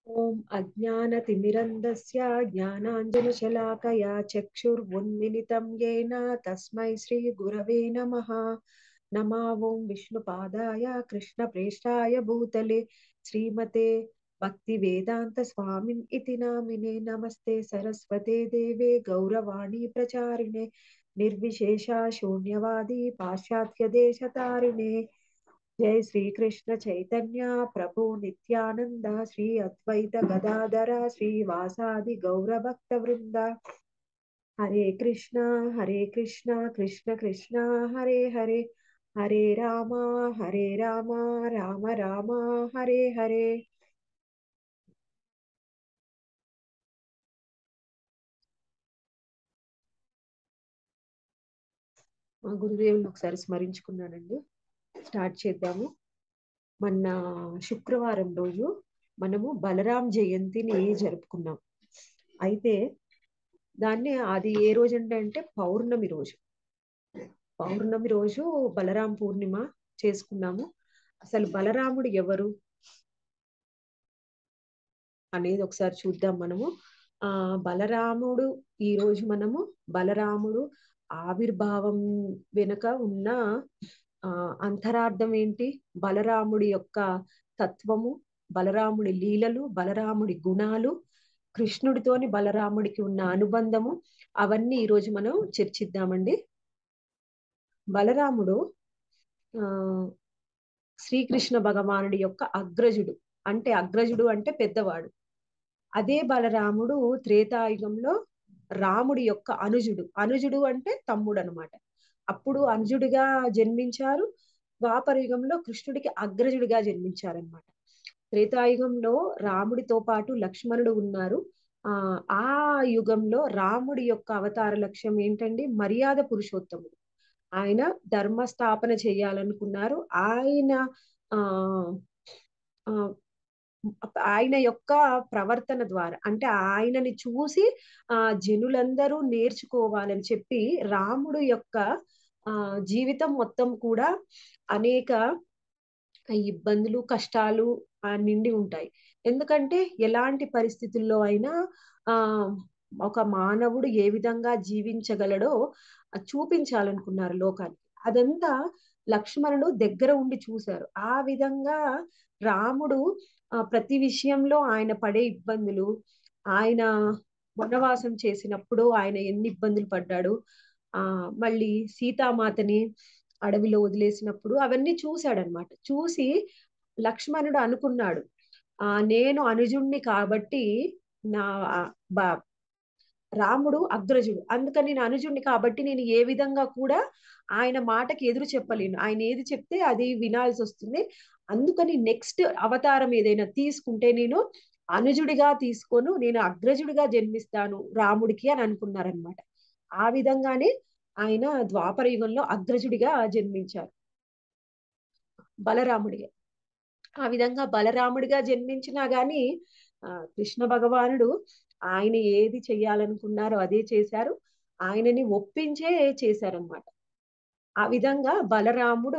ॐ अज्ञानतिमिरन्दस्य ज्ञानाञ्जनशलाकया चक्षुर्उन्मिलितं येन तस्मै श्रीगुरवे नमः नमा ॐ विष्णुपादाय कृष्णप्रेष्ठाय भूतले श्रीमते भक्तिवेदान्तस्वामिन् इति नामिने नमस्ते सरस्वते देवे गौरवाणी प्रचारिणे निर्विशेषा शून्यवादी पाश्चात्यदेशतारिणे जय श्री कृष्ण चैतन्य प्रभु नित्यानंद श्री अद्वैत गदाधर श्रीवासादि गौर भक्त वृंद हरे कृष्णा हरे कृष्णा कृष्ण कृष्णा हरे हरे हरे राम हरे राम राम राम हरे हरे మా గురుదేవుని ఒకసారి స్మరించుకున్నానండి స్టార్ట్ చేద్దాము మొన్న శుక్రవారం రోజు మనము బలరాం జయంతిని జరుపుకున్నాం అయితే దాన్ని అది ఏ రోజు అంటే అంటే పౌర్ణమి రోజు పౌర్ణమి రోజు బలరాం పూర్ణిమ చేసుకున్నాము అసలు బలరాముడు ఎవరు అనేది ఒకసారి చూద్దాం మనము ఆ బలరాముడు ఈ రోజు మనము బలరాముడు ఆవిర్భావం వెనుక ఉన్న ఆ అంతరార్థం ఏంటి బలరాముడి యొక్క తత్వము బలరాముడి లీలలు బలరాముడి గుణాలు కృష్ణుడితోని బలరాముడికి ఉన్న అనుబంధము అవన్నీ ఈరోజు మనం చర్చిద్దామండి బలరాముడు ఆ శ్రీకృష్ణ భగవానుడి యొక్క అగ్రజుడు అంటే అగ్రజుడు అంటే పెద్దవాడు అదే బలరాముడు త్రేతాయుగంలో రాముడి యొక్క అనుజుడు అనుజుడు అంటే తమ్ముడు అనమాట అప్పుడు అనుజుడిగా జన్మించారు ద్వాపర యుగంలో కృష్ణుడికి అగ్రజుడిగా జన్మించారనమాట త్రేతాయుగంలో రాముడితో పాటు లక్ష్మణుడు ఉన్నారు ఆ ఆ యుగంలో రాముడి యొక్క అవతార లక్ష్యం ఏంటండి మర్యాద పురుషోత్తముడు ఆయన ధర్మ స్థాపన చేయాలనుకున్నారు ఆయన ఆ ఆయన యొక్క ప్రవర్తన ద్వారా అంటే ఆయనని చూసి ఆ జనులందరూ నేర్చుకోవాలని చెప్పి రాముడు యొక్క ఆ జీవితం మొత్తం కూడా అనేక ఇబ్బందులు కష్టాలు నిండి ఉంటాయి ఎందుకంటే ఎలాంటి పరిస్థితుల్లో అయినా ఆ ఒక మానవుడు ఏ విధంగా జీవించగలడో చూపించాలనుకున్నారు లోకానికి అదంతా లక్ష్మణుడు దగ్గర ఉండి చూశారు ఆ విధంగా రాముడు ప్రతి విషయంలో ఆయన పడే ఇబ్బందులు ఆయన వనవాసం చేసినప్పుడు ఆయన ఎన్ని ఇబ్బందులు పడ్డాడు ఆ మళ్ళీ సీతామాతని అడవిలో వదిలేసినప్పుడు అవన్నీ చూశాడనమాట చూసి లక్ష్మణుడు అనుకున్నాడు ఆ నేను అనుజుణ్ణి కాబట్టి నా బా రాముడు అగ్రజుడు అందుకని నేను అనుజుణ్ణి కాబట్టి నేను ఏ విధంగా కూడా ఆయన మాటకి ఎదురు చెప్పలేను ఆయన ఏది చెప్తే అది వినాల్సి వస్తుంది అందుకని నెక్స్ట్ అవతారం ఏదైనా తీసుకుంటే నేను అనుజుడిగా తీసుకోను నేను అగ్రజుడిగా జన్మిస్తాను రాముడికి అని అనుకున్నారనమాట ఆ విధంగానే ఆయన ద్వాపర యుగంలో అగ్రజుడిగా జన్మించారు బలరాముడిగా ఆ విధంగా బలరాముడిగా జన్మించినా గాని ఆ కృష్ణ భగవానుడు ఆయన ఏది చెయ్యాలనుకున్నారో అదే చేశారు ఆయనని ఒప్పించే చేశారనమాట ఆ విధంగా బలరాముడు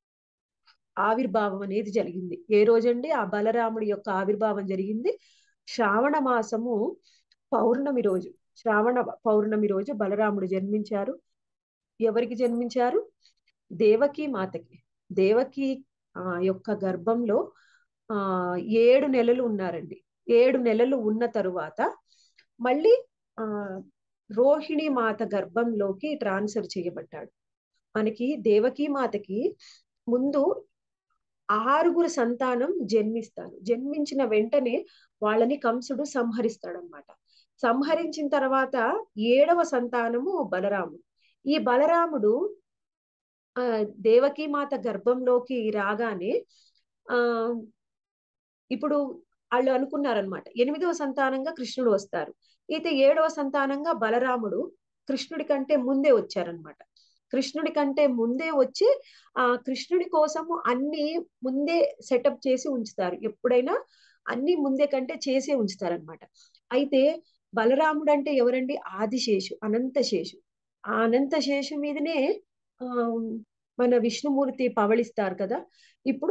ఆవిర్భావం అనేది జరిగింది ఏ రోజండి ఆ బలరాముడి యొక్క ఆవిర్భావం జరిగింది శ్రావణ మాసము పౌర్ణమి రోజు శ్రావణ పౌర్ణమి రోజు బలరాముడు జన్మించారు ఎవరికి జన్మించారు దేవకి మాతకి దేవకి ఆ యొక్క గర్భంలో ఆ ఏడు నెలలు ఉన్నారండి ఏడు నెలలు ఉన్న తరువాత మళ్ళీ ఆ రోహిణి మాత గర్భంలోకి ట్రాన్స్ఫర్ చేయబడ్డాడు మనకి దేవకి మాతకి ముందు ఆరుగురు సంతానం జన్మిస్తారు జన్మించిన వెంటనే వాళ్ళని కంసుడు సంహరిస్తాడనమాట సంహరించిన తర్వాత ఏడవ సంతానము బలరాముడు ఈ బలరాముడు ఆ దేవకీమాత గర్భంలోకి రాగానే ఆ ఇప్పుడు వాళ్ళు అనుకున్నారనమాట ఎనిమిదవ సంతానంగా కృష్ణుడు వస్తారు అయితే ఏడవ సంతానంగా బలరాముడు కృష్ణుడి కంటే ముందే వచ్చారనమాట కృష్ణుడి కంటే ముందే వచ్చి ఆ కృష్ణుడి కోసము అన్ని ముందే సెటప్ చేసి ఉంచుతారు ఎప్పుడైనా అన్ని ముందే కంటే చేసే ఉంచుతారనమాట అయితే బలరాముడు అంటే ఎవరండి ఆదిశేషు అనంతశేషు ఆ అనంతశేషు మీదనే ఆ మన విష్ణుమూర్తి పవళిస్తారు కదా ఇప్పుడు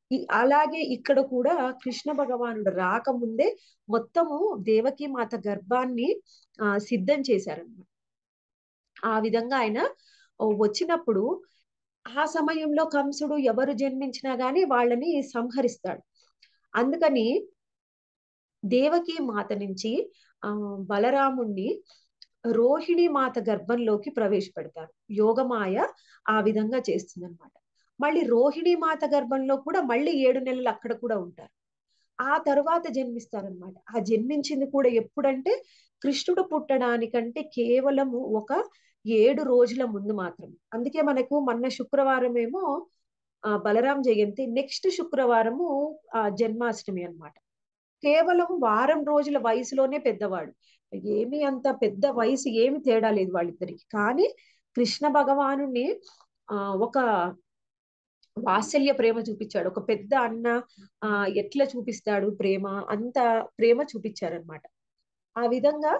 ఈ- అలాగే ఇక్కడ కూడా కృష్ణ భగవానుడు రాకముందే మొత్తము దేవకి మాత గర్భాన్ని ఆ సిద్ధం చేశారన్నమాట ఆ విధంగా ఆయన వచ్చినప్పుడు ఆ సమయంలో కంసుడు ఎవరు జన్మించినా గాని వాళ్ళని సంహరిస్తాడు అందుకని దేవకి మాత నుంచి ఆ బలరాముణ్ణి రోహిణి మాత గర్భంలోకి ప్రవేశపెడతారు యోగమాయ ఆ విధంగా చేస్తుందన్నమాట మళ్ళీ రోహిణి మాత గర్భంలో కూడా మళ్ళీ ఏడు నెలలు అక్కడ కూడా ఉంటారు ఆ తరువాత జన్మిస్తారనమాట ఆ జన్మించింది కూడా ఎప్పుడంటే కృష్ణుడు పుట్టడానికంటే కేవలము ఒక ఏడు రోజుల ముందు మాత్రమే అందుకే మనకు మొన్న శుక్రవారం ఏమో ఆ బలరాం జయంతి నెక్స్ట్ శుక్రవారము ఆ జన్మాష్టమి అన్నమాట కేవలం వారం రోజుల వయసులోనే పెద్దవాడు ఏమి అంత పెద్ద వయసు ఏమి తేడా లేదు వాళ్ళిద్దరికి కానీ కృష్ణ భగవాను ఆ ఒక వాత్సల్య ప్రేమ చూపించాడు ఒక పెద్ద అన్న ఆ ఎట్లా చూపిస్తాడు ప్రేమ అంత ప్రేమ చూపించారనమాట ఆ విధంగా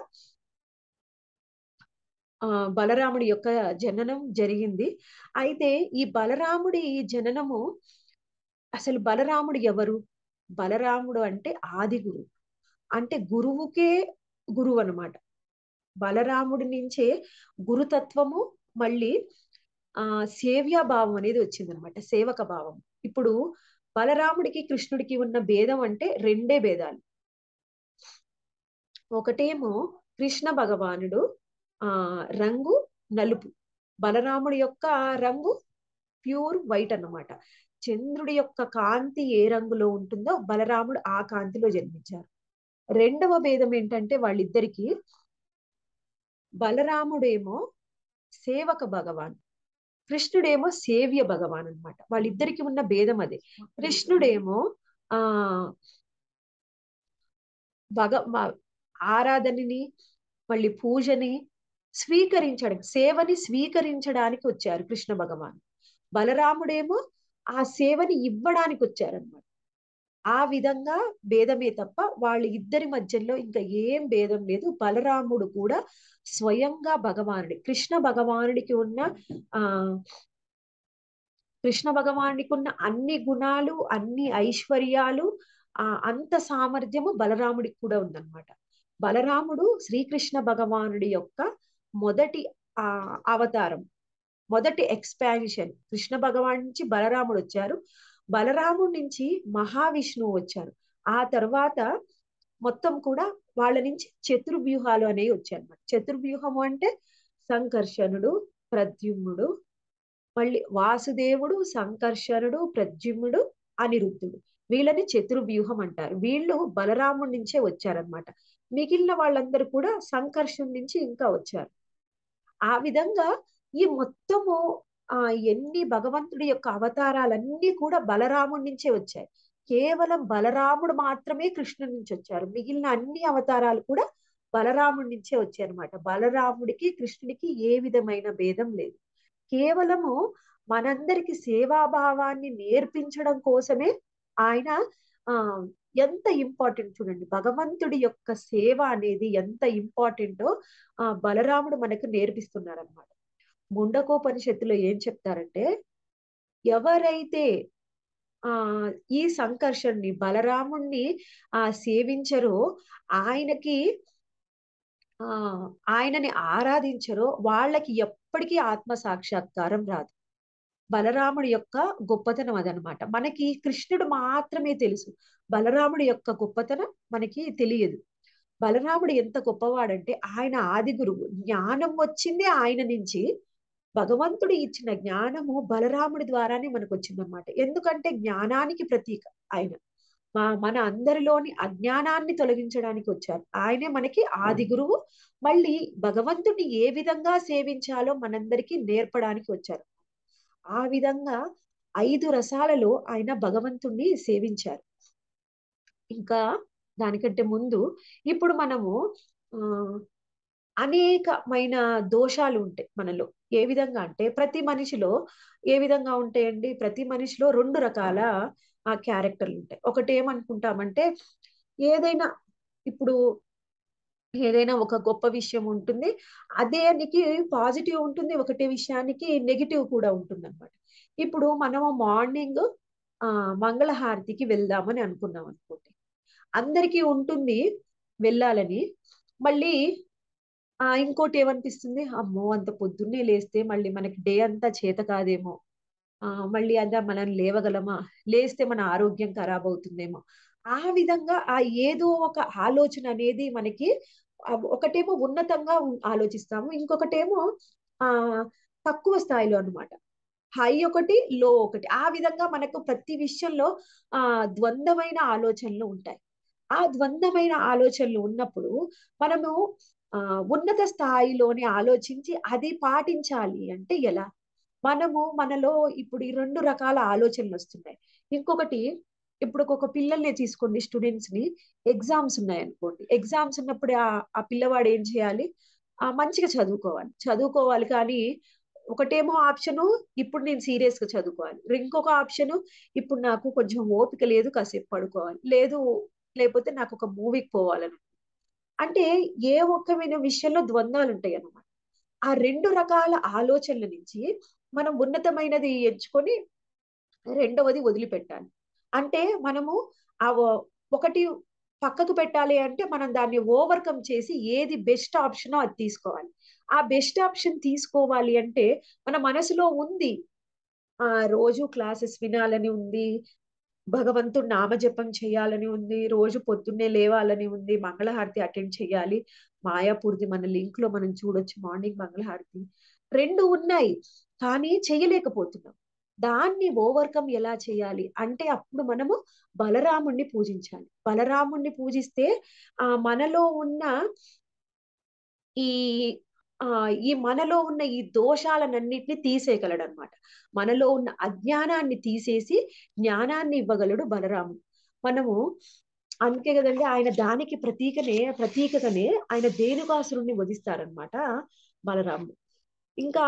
ఆ బలరాముడి యొక్క జననం జరిగింది అయితే ఈ బలరాముడి జననము అసలు బలరాముడు ఎవరు బలరాముడు అంటే ఆది గురువు అంటే గురువుకే గురువు అనమాట బలరాముడి నుంచే గురుతత్వము మళ్ళీ ఆ సేవ్యా భావం అనేది వచ్చిందనమాట సేవక భావం ఇప్పుడు బలరాముడికి కృష్ణుడికి ఉన్న భేదం అంటే రెండే భేదాలు ఒకటేమో కృష్ణ భగవానుడు ఆ రంగు నలుపు బలరాముడి యొక్క రంగు ప్యూర్ వైట్ అన్నమాట చంద్రుడి యొక్క కాంతి ఏ రంగులో ఉంటుందో బలరాముడు ఆ కాంతిలో జన్మించారు రెండవ భేదం ఏంటంటే వాళ్ళిద్దరికి బలరాముడేమో సేవక భగవాన్ కృష్ణుడేమో సేవ్య భగవాన్ అనమాట వాళ్ళిద్దరికి ఉన్న భేదం అదే కృష్ణుడేమో ఆ భగ ఆరాధనని మళ్ళీ పూజని స్వీకరించడం సేవని స్వీకరించడానికి వచ్చారు కృష్ణ భగవాన్ బలరాముడేమో ఆ సేవని ఇవ్వడానికి వచ్చారనమాట ఆ విధంగా భేదమే తప్ప వాళ్ళ ఇద్దరి మధ్యలో ఇంకా ఏం భేదం లేదు బలరాముడు కూడా స్వయంగా భగవానుడి కృష్ణ భగవానుడికి ఉన్న ఆ కృష్ణ భగవానుడికి ఉన్న అన్ని గుణాలు అన్ని ఐశ్వర్యాలు ఆ అంత సామర్థ్యము బలరాముడికి కూడా ఉందన్నమాట బలరాముడు శ్రీకృష్ణ భగవానుడి యొక్క మొదటి ఆ అవతారం మొదటి ఎక్స్పాన్షన్ కృష్ణ భగవాన్ నుంచి బలరాముడు వచ్చారు బలరాముడి నుంచి మహావిష్ణువు వచ్చారు ఆ తర్వాత మొత్తం కూడా వాళ్ళ నుంచి చతుర్వ్యూహాలు అనేవి వచ్చాయి అనమాట చతుర్వ్యూహము అంటే సంకర్షణుడు ప్రద్యుమ్నుడు మళ్ళీ వాసుదేవుడు సంకర్షణుడు ప్రద్యుమ్నుడు అనిరుద్ధుడు వీళ్ళని చతుర్వ్యూహం అంటారు వీళ్ళు బలరాముడి నుంచే వచ్చారనమాట మిగిలిన వాళ్ళందరూ కూడా సంకర్షణ నుంచి ఇంకా వచ్చారు ఆ విధంగా ఈ మొత్తము ఆ ఎన్ని భగవంతుడి యొక్క అవతారాలన్నీ కూడా బలరాముడి నుంచే వచ్చాయి కేవలం బలరాముడు మాత్రమే కృష్ణుడి నుంచి వచ్చారు మిగిలిన అన్ని అవతారాలు కూడా బలరాముడి నుంచే వచ్చాయన్నమాట బలరాముడికి కృష్ణుడికి ఏ విధమైన భేదం లేదు కేవలము మనందరికి సేవాభావాన్ని నేర్పించడం కోసమే ఆయన ఆ ఎంత ఇంపార్టెంట్ చూడండి భగవంతుడి యొక్క సేవ అనేది ఎంత ఇంపార్టెంటో ఆ బలరాముడు మనకు నేర్పిస్తున్నారనమాట ముండకోపనిషత్తులో ఏం చెప్తారంటే ఎవరైతే ఆ ఈ సంకర్షణని బలరాముణ్ణి ఆ సేవించరో ఆయనకి ఆ ఆయనని ఆరాధించరో వాళ్ళకి ఎప్పటికీ ఆత్మ సాక్షాత్కారం రాదు బలరాముడి యొక్క గొప్పతనం అదనమాట మనకి కృష్ణుడు మాత్రమే తెలుసు బలరాముడి యొక్క గొప్పతనం మనకి తెలియదు బలరాముడు ఎంత గొప్పవాడంటే ఆయన ఆది గురువు జ్ఞానం వచ్చిందే ఆయన నుంచి భగవంతుడు ఇచ్చిన జ్ఞానము బలరాముడి ద్వారానే మనకు వచ్చిందనమాట ఎందుకంటే జ్ఞానానికి ప్రతీక ఆయన మా మన అందరిలోని అజ్ఞానాన్ని తొలగించడానికి వచ్చారు ఆయనే మనకి ఆది గురువు మళ్ళీ భగవంతుడిని ఏ విధంగా సేవించాలో మనందరికీ నేర్పడానికి వచ్చారు ఆ విధంగా ఐదు రసాలలో ఆయన భగవంతుణ్ణి సేవించారు ఇంకా దానికంటే ముందు ఇప్పుడు మనము ఆ అనేకమైన దోషాలు ఉంటాయి మనలో ఏ విధంగా అంటే ప్రతి మనిషిలో ఏ విధంగా ఉంటాయండి ప్రతి మనిషిలో రెండు రకాల ఆ క్యారెక్టర్లు ఉంటాయి ఒకటి ఏమనుకుంటామంటే ఏదైనా ఇప్పుడు ఏదైనా ఒక గొప్ప విషయం ఉంటుంది అదేనికి పాజిటివ్ ఉంటుంది ఒకటే విషయానికి నెగిటివ్ కూడా ఉంటుంది అనమాట ఇప్పుడు మనము మార్నింగ్ ఆ మంగళహారతికి వెళ్దామని అనుకున్నాం అనుకోండి అందరికీ ఉంటుంది వెళ్ళాలని మళ్ళీ ఆ ఇంకోటి ఏమనిపిస్తుంది అమ్మో అంత పొద్దున్నే లేస్తే మళ్ళీ మనకి డే అంతా చేత కాదేమో ఆ మళ్ళీ అదా మనం లేవగలమా లేస్తే మన ఆరోగ్యం ఖరాబ్ అవుతుందేమో ఆ విధంగా ఆ ఏదో ఒక ఆలోచన అనేది మనకి ఆ ఒకటేమో ఉన్నతంగా ఉం- ఆలోచిస్తాము ఇంకొకటేమో ఆ తక్కువ స్థాయిలో అన్నమాట హై ఒకటి లో ఒకటి ఆ విధంగా మనకు ప్రతి విషయంలో ఆ ద్వంద్వమైన ఆలోచనలు ఉంటాయి ఆ ద్వంద్వమైన ఆలోచనలు ఉన్నప్పుడు మనము ఆ ఉన్నత స్థాయిలోనే ఆలోచించి అది పాటించాలి అంటే ఎలా మనము మనలో ఇప్పుడు ఈ రెండు రకాల ఆలోచనలు వస్తున్నాయి ఇంకొకటి ఇప్పుడు ఒక పిల్లల్ని తీసుకోండి స్టూడెంట్స్ ని ఎగ్జామ్స్ ఉన్నాయి అనుకోండి ఎగ్జామ్స్ ఉన్నప్పుడు ఆ ఆ పిల్లవాడు ఏం చేయాలి ఆ మంచిగా చదువుకోవాలి చదువుకోవాలి కానీ ఒకటేమో ఆప్షను ఇప్పుడు నేను సీరియస్ గా చదువుకోవాలి ఇంకొక ఆప్షను ఇప్పుడు నాకు కొంచెం ఓపిక లేదు కాసేపు పడుకోవాలి లేదు లేకపోతే నాకు ఒక మూవీకి పోవాలని అంటే ఏ ఒక్కమైన విషయంలో ద్వంద్వాలు ఉంటాయి అన్నమాట ఆ రెండు రకాల ఆలోచనల నుంచి మనం ఉన్నతమైనది ఎంచుకొని రెండవది వదిలిపెట్టాలి అంటే మనము ఆ ఒ- ఒకటి పక్కకు పెట్టాలి అంటే మనం దాన్ని ఓవర్కమ్ చేసి ఏది బెస్ట్ ఆప్షనో అది తీసుకోవాలి ఆ బెస్ట్ ఆప్షన్ తీసుకోవాలి అంటే మన మనసులో ఉంది ఆ రోజు క్లాసెస్ వినాలని ఉంది భగవంతుడు నామజపం చేయాలని ఉంది రోజు పొద్దున్నే లేవాలని ఉంది మంగళహారతి అటెండ్ చేయాలి మాయాపూర్తి మన లింక్ లో మనం చూడొచ్చు మార్నింగ్ మంగళహారతి రెండు ఉన్నాయి కానీ చేయలేకపోతున్నాం దాన్ని ఓవర్కమ్ ఎలా చేయాలి అంటే అప్పుడు మనము బలరాముణ్ణి పూజించాలి బలరాముణ్ణి పూజిస్తే ఆ మనలో ఉన్న ఈ ఆ ఈ మనలో ఉన్న ఈ దోషాలన్నింటినీ తీసేయగలడు అనమాట మనలో ఉన్న అజ్ఞానాన్ని తీసేసి జ్ఞానాన్ని ఇవ్వగలడు బలరాముడు మనము అందుకే కదండి ఆయన దానికి ప్రతీకనే ప్రతీకగానే ఆయన ధేనుకాసురుణ్ణి వధిస్తారనమాట బలరాముడు ఇంకా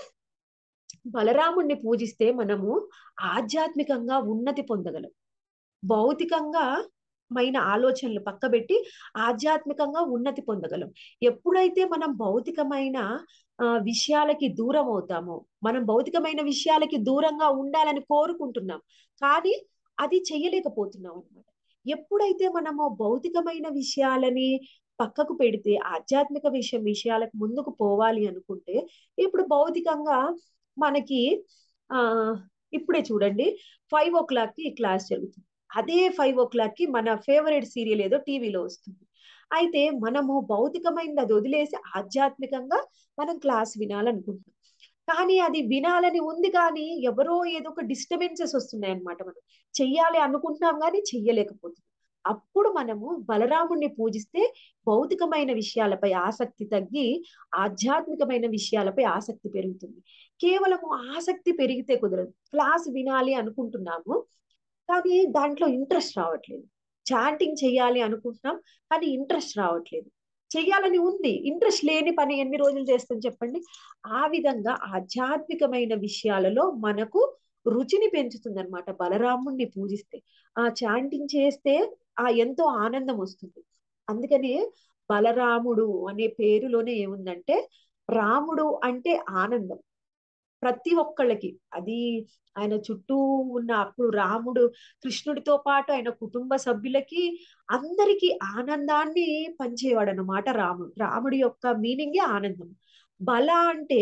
బలరాముణ్ణి పూజిస్తే మనము ఆధ్యాత్మికంగా ఉన్నతి పొందగలం భౌతికంగా మైన ఆలోచనలు పక్కబెట్టి ఆధ్యాత్మికంగా ఉన్నతి పొందగలం ఎప్పుడైతే మనం భౌతికమైన ఆ విషయాలకి దూరం అవుతామో మనం భౌతికమైన విషయాలకి దూరంగా ఉండాలని కోరుకుంటున్నాం కానీ అది చెయ్యలేకపోతున్నాం అనమాట ఎప్పుడైతే మనము భౌతికమైన విషయాలని పక్కకు పెడితే ఆధ్యాత్మిక విషయం విషయాలకు ముందుకు పోవాలి అనుకుంటే ఇప్పుడు భౌతికంగా మనకి ఆ ఇప్పుడే చూడండి ఫైవ్ ఓ క్లాక్ కి క్లాస్ జరుగుతుంది అదే ఫైవ్ ఓ క్లాక్ కి మన ఫేవరెట్ సీరియల్ ఏదో టీవీలో వస్తుంది అయితే మనము భౌతికమైనది అది వదిలేసి ఆధ్యాత్మికంగా మనం క్లాస్ వినాలనుకుంటున్నాం కానీ అది వినాలని ఉంది కానీ ఎవరో ఏదో ఒక డిస్టర్బెన్సెస్ వస్తున్నాయి అన్నమాట మనం చెయ్యాలి అనుకుంటున్నాం కానీ చెయ్యలేకపోతున్నాం అప్పుడు మనము బలరాముణ్ణి పూజిస్తే భౌతికమైన విషయాలపై ఆసక్తి తగ్గి ఆధ్యాత్మికమైన విషయాలపై ఆసక్తి పెరుగుతుంది కేవలము ఆసక్తి పెరిగితే కుదరదు క్లాస్ వినాలి అనుకుంటున్నాము కానీ దాంట్లో ఇంట్రెస్ట్ రావట్లేదు చాటింగ్ చేయాలి అనుకుంటున్నాం కానీ ఇంట్రెస్ట్ రావట్లేదు చెయ్యాలని ఉంది ఇంట్రెస్ట్ లేని పని ఎన్ని రోజులు చేస్తాం చెప్పండి ఆ విధంగా ఆధ్యాత్మికమైన విషయాలలో మనకు రుచిని పెంచుతుంది అనమాట బలరాముణ్ణి పూజిస్తే ఆ చాంటింగ్ చేస్తే ఆ ఎంతో ఆనందం వస్తుంది అందుకని బలరాముడు అనే పేరులోనే ఏముందంటే రాముడు అంటే ఆనందం ప్రతి ఒక్కళ్ళకి అది ఆయన చుట్టూ ఉన్న అప్పుడు రాముడు కృష్ణుడితో పాటు ఆయన కుటుంబ సభ్యులకి అందరికీ ఆనందాన్ని పంచేవాడు అన్నమాట రాముడు రాముడి యొక్క మీనింగే ఆనందం బల అంటే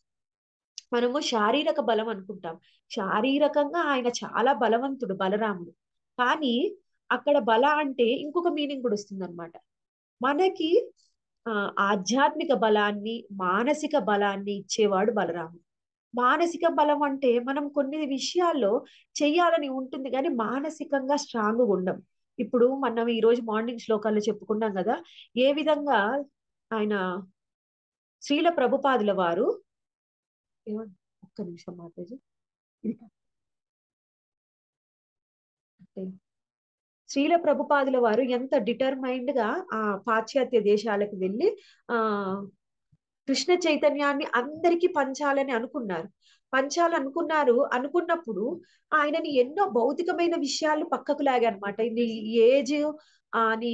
మనము శారీరక బలం అనుకుంటాం శారీరకంగా ఆయన చాలా బలవంతుడు బలరాముడు కానీ అక్కడ బల అంటే ఇంకొక మీనింగ్ కూడా వస్తుంది అనమాట మనకి ఆ ఆధ్యాత్మిక బలాన్ని మానసిక బలాన్ని ఇచ్చేవాడు బలరాముడు మానసిక బలం అంటే మనం కొన్ని విషయాల్లో చెయ్యాలని ఉంటుంది కానీ మానసికంగా స్ట్రాంగ్ ఉండం ఇప్పుడు మనం ఈ రోజు మార్నింగ్ శ్లోకాల్లో చెప్పుకున్నాం కదా ఏ విధంగా ఆయన శ్రీల ప్రభుపాదుల వారు ఏమండి ఒక్క నిమిషం మాతాజీ ఇది కాదు. అంటే శ్రీల ప్రభుపాదుల వారు ఎంత డిటర్మైండ్ గా ఆ పాశ్చాత్య దేశాలకు వెళ్ళి ఆ కృష్ణ చైతన్యాన్ని అందరికీ పంచాలని అనుకున్నారు పంచాలనుకున్నారు అనుకున్నప్పుడు ఆయనని ఎన్నో భౌతికమైన విషయాలు పక్కకు లాగానమాట ఇది ఏజ్ అని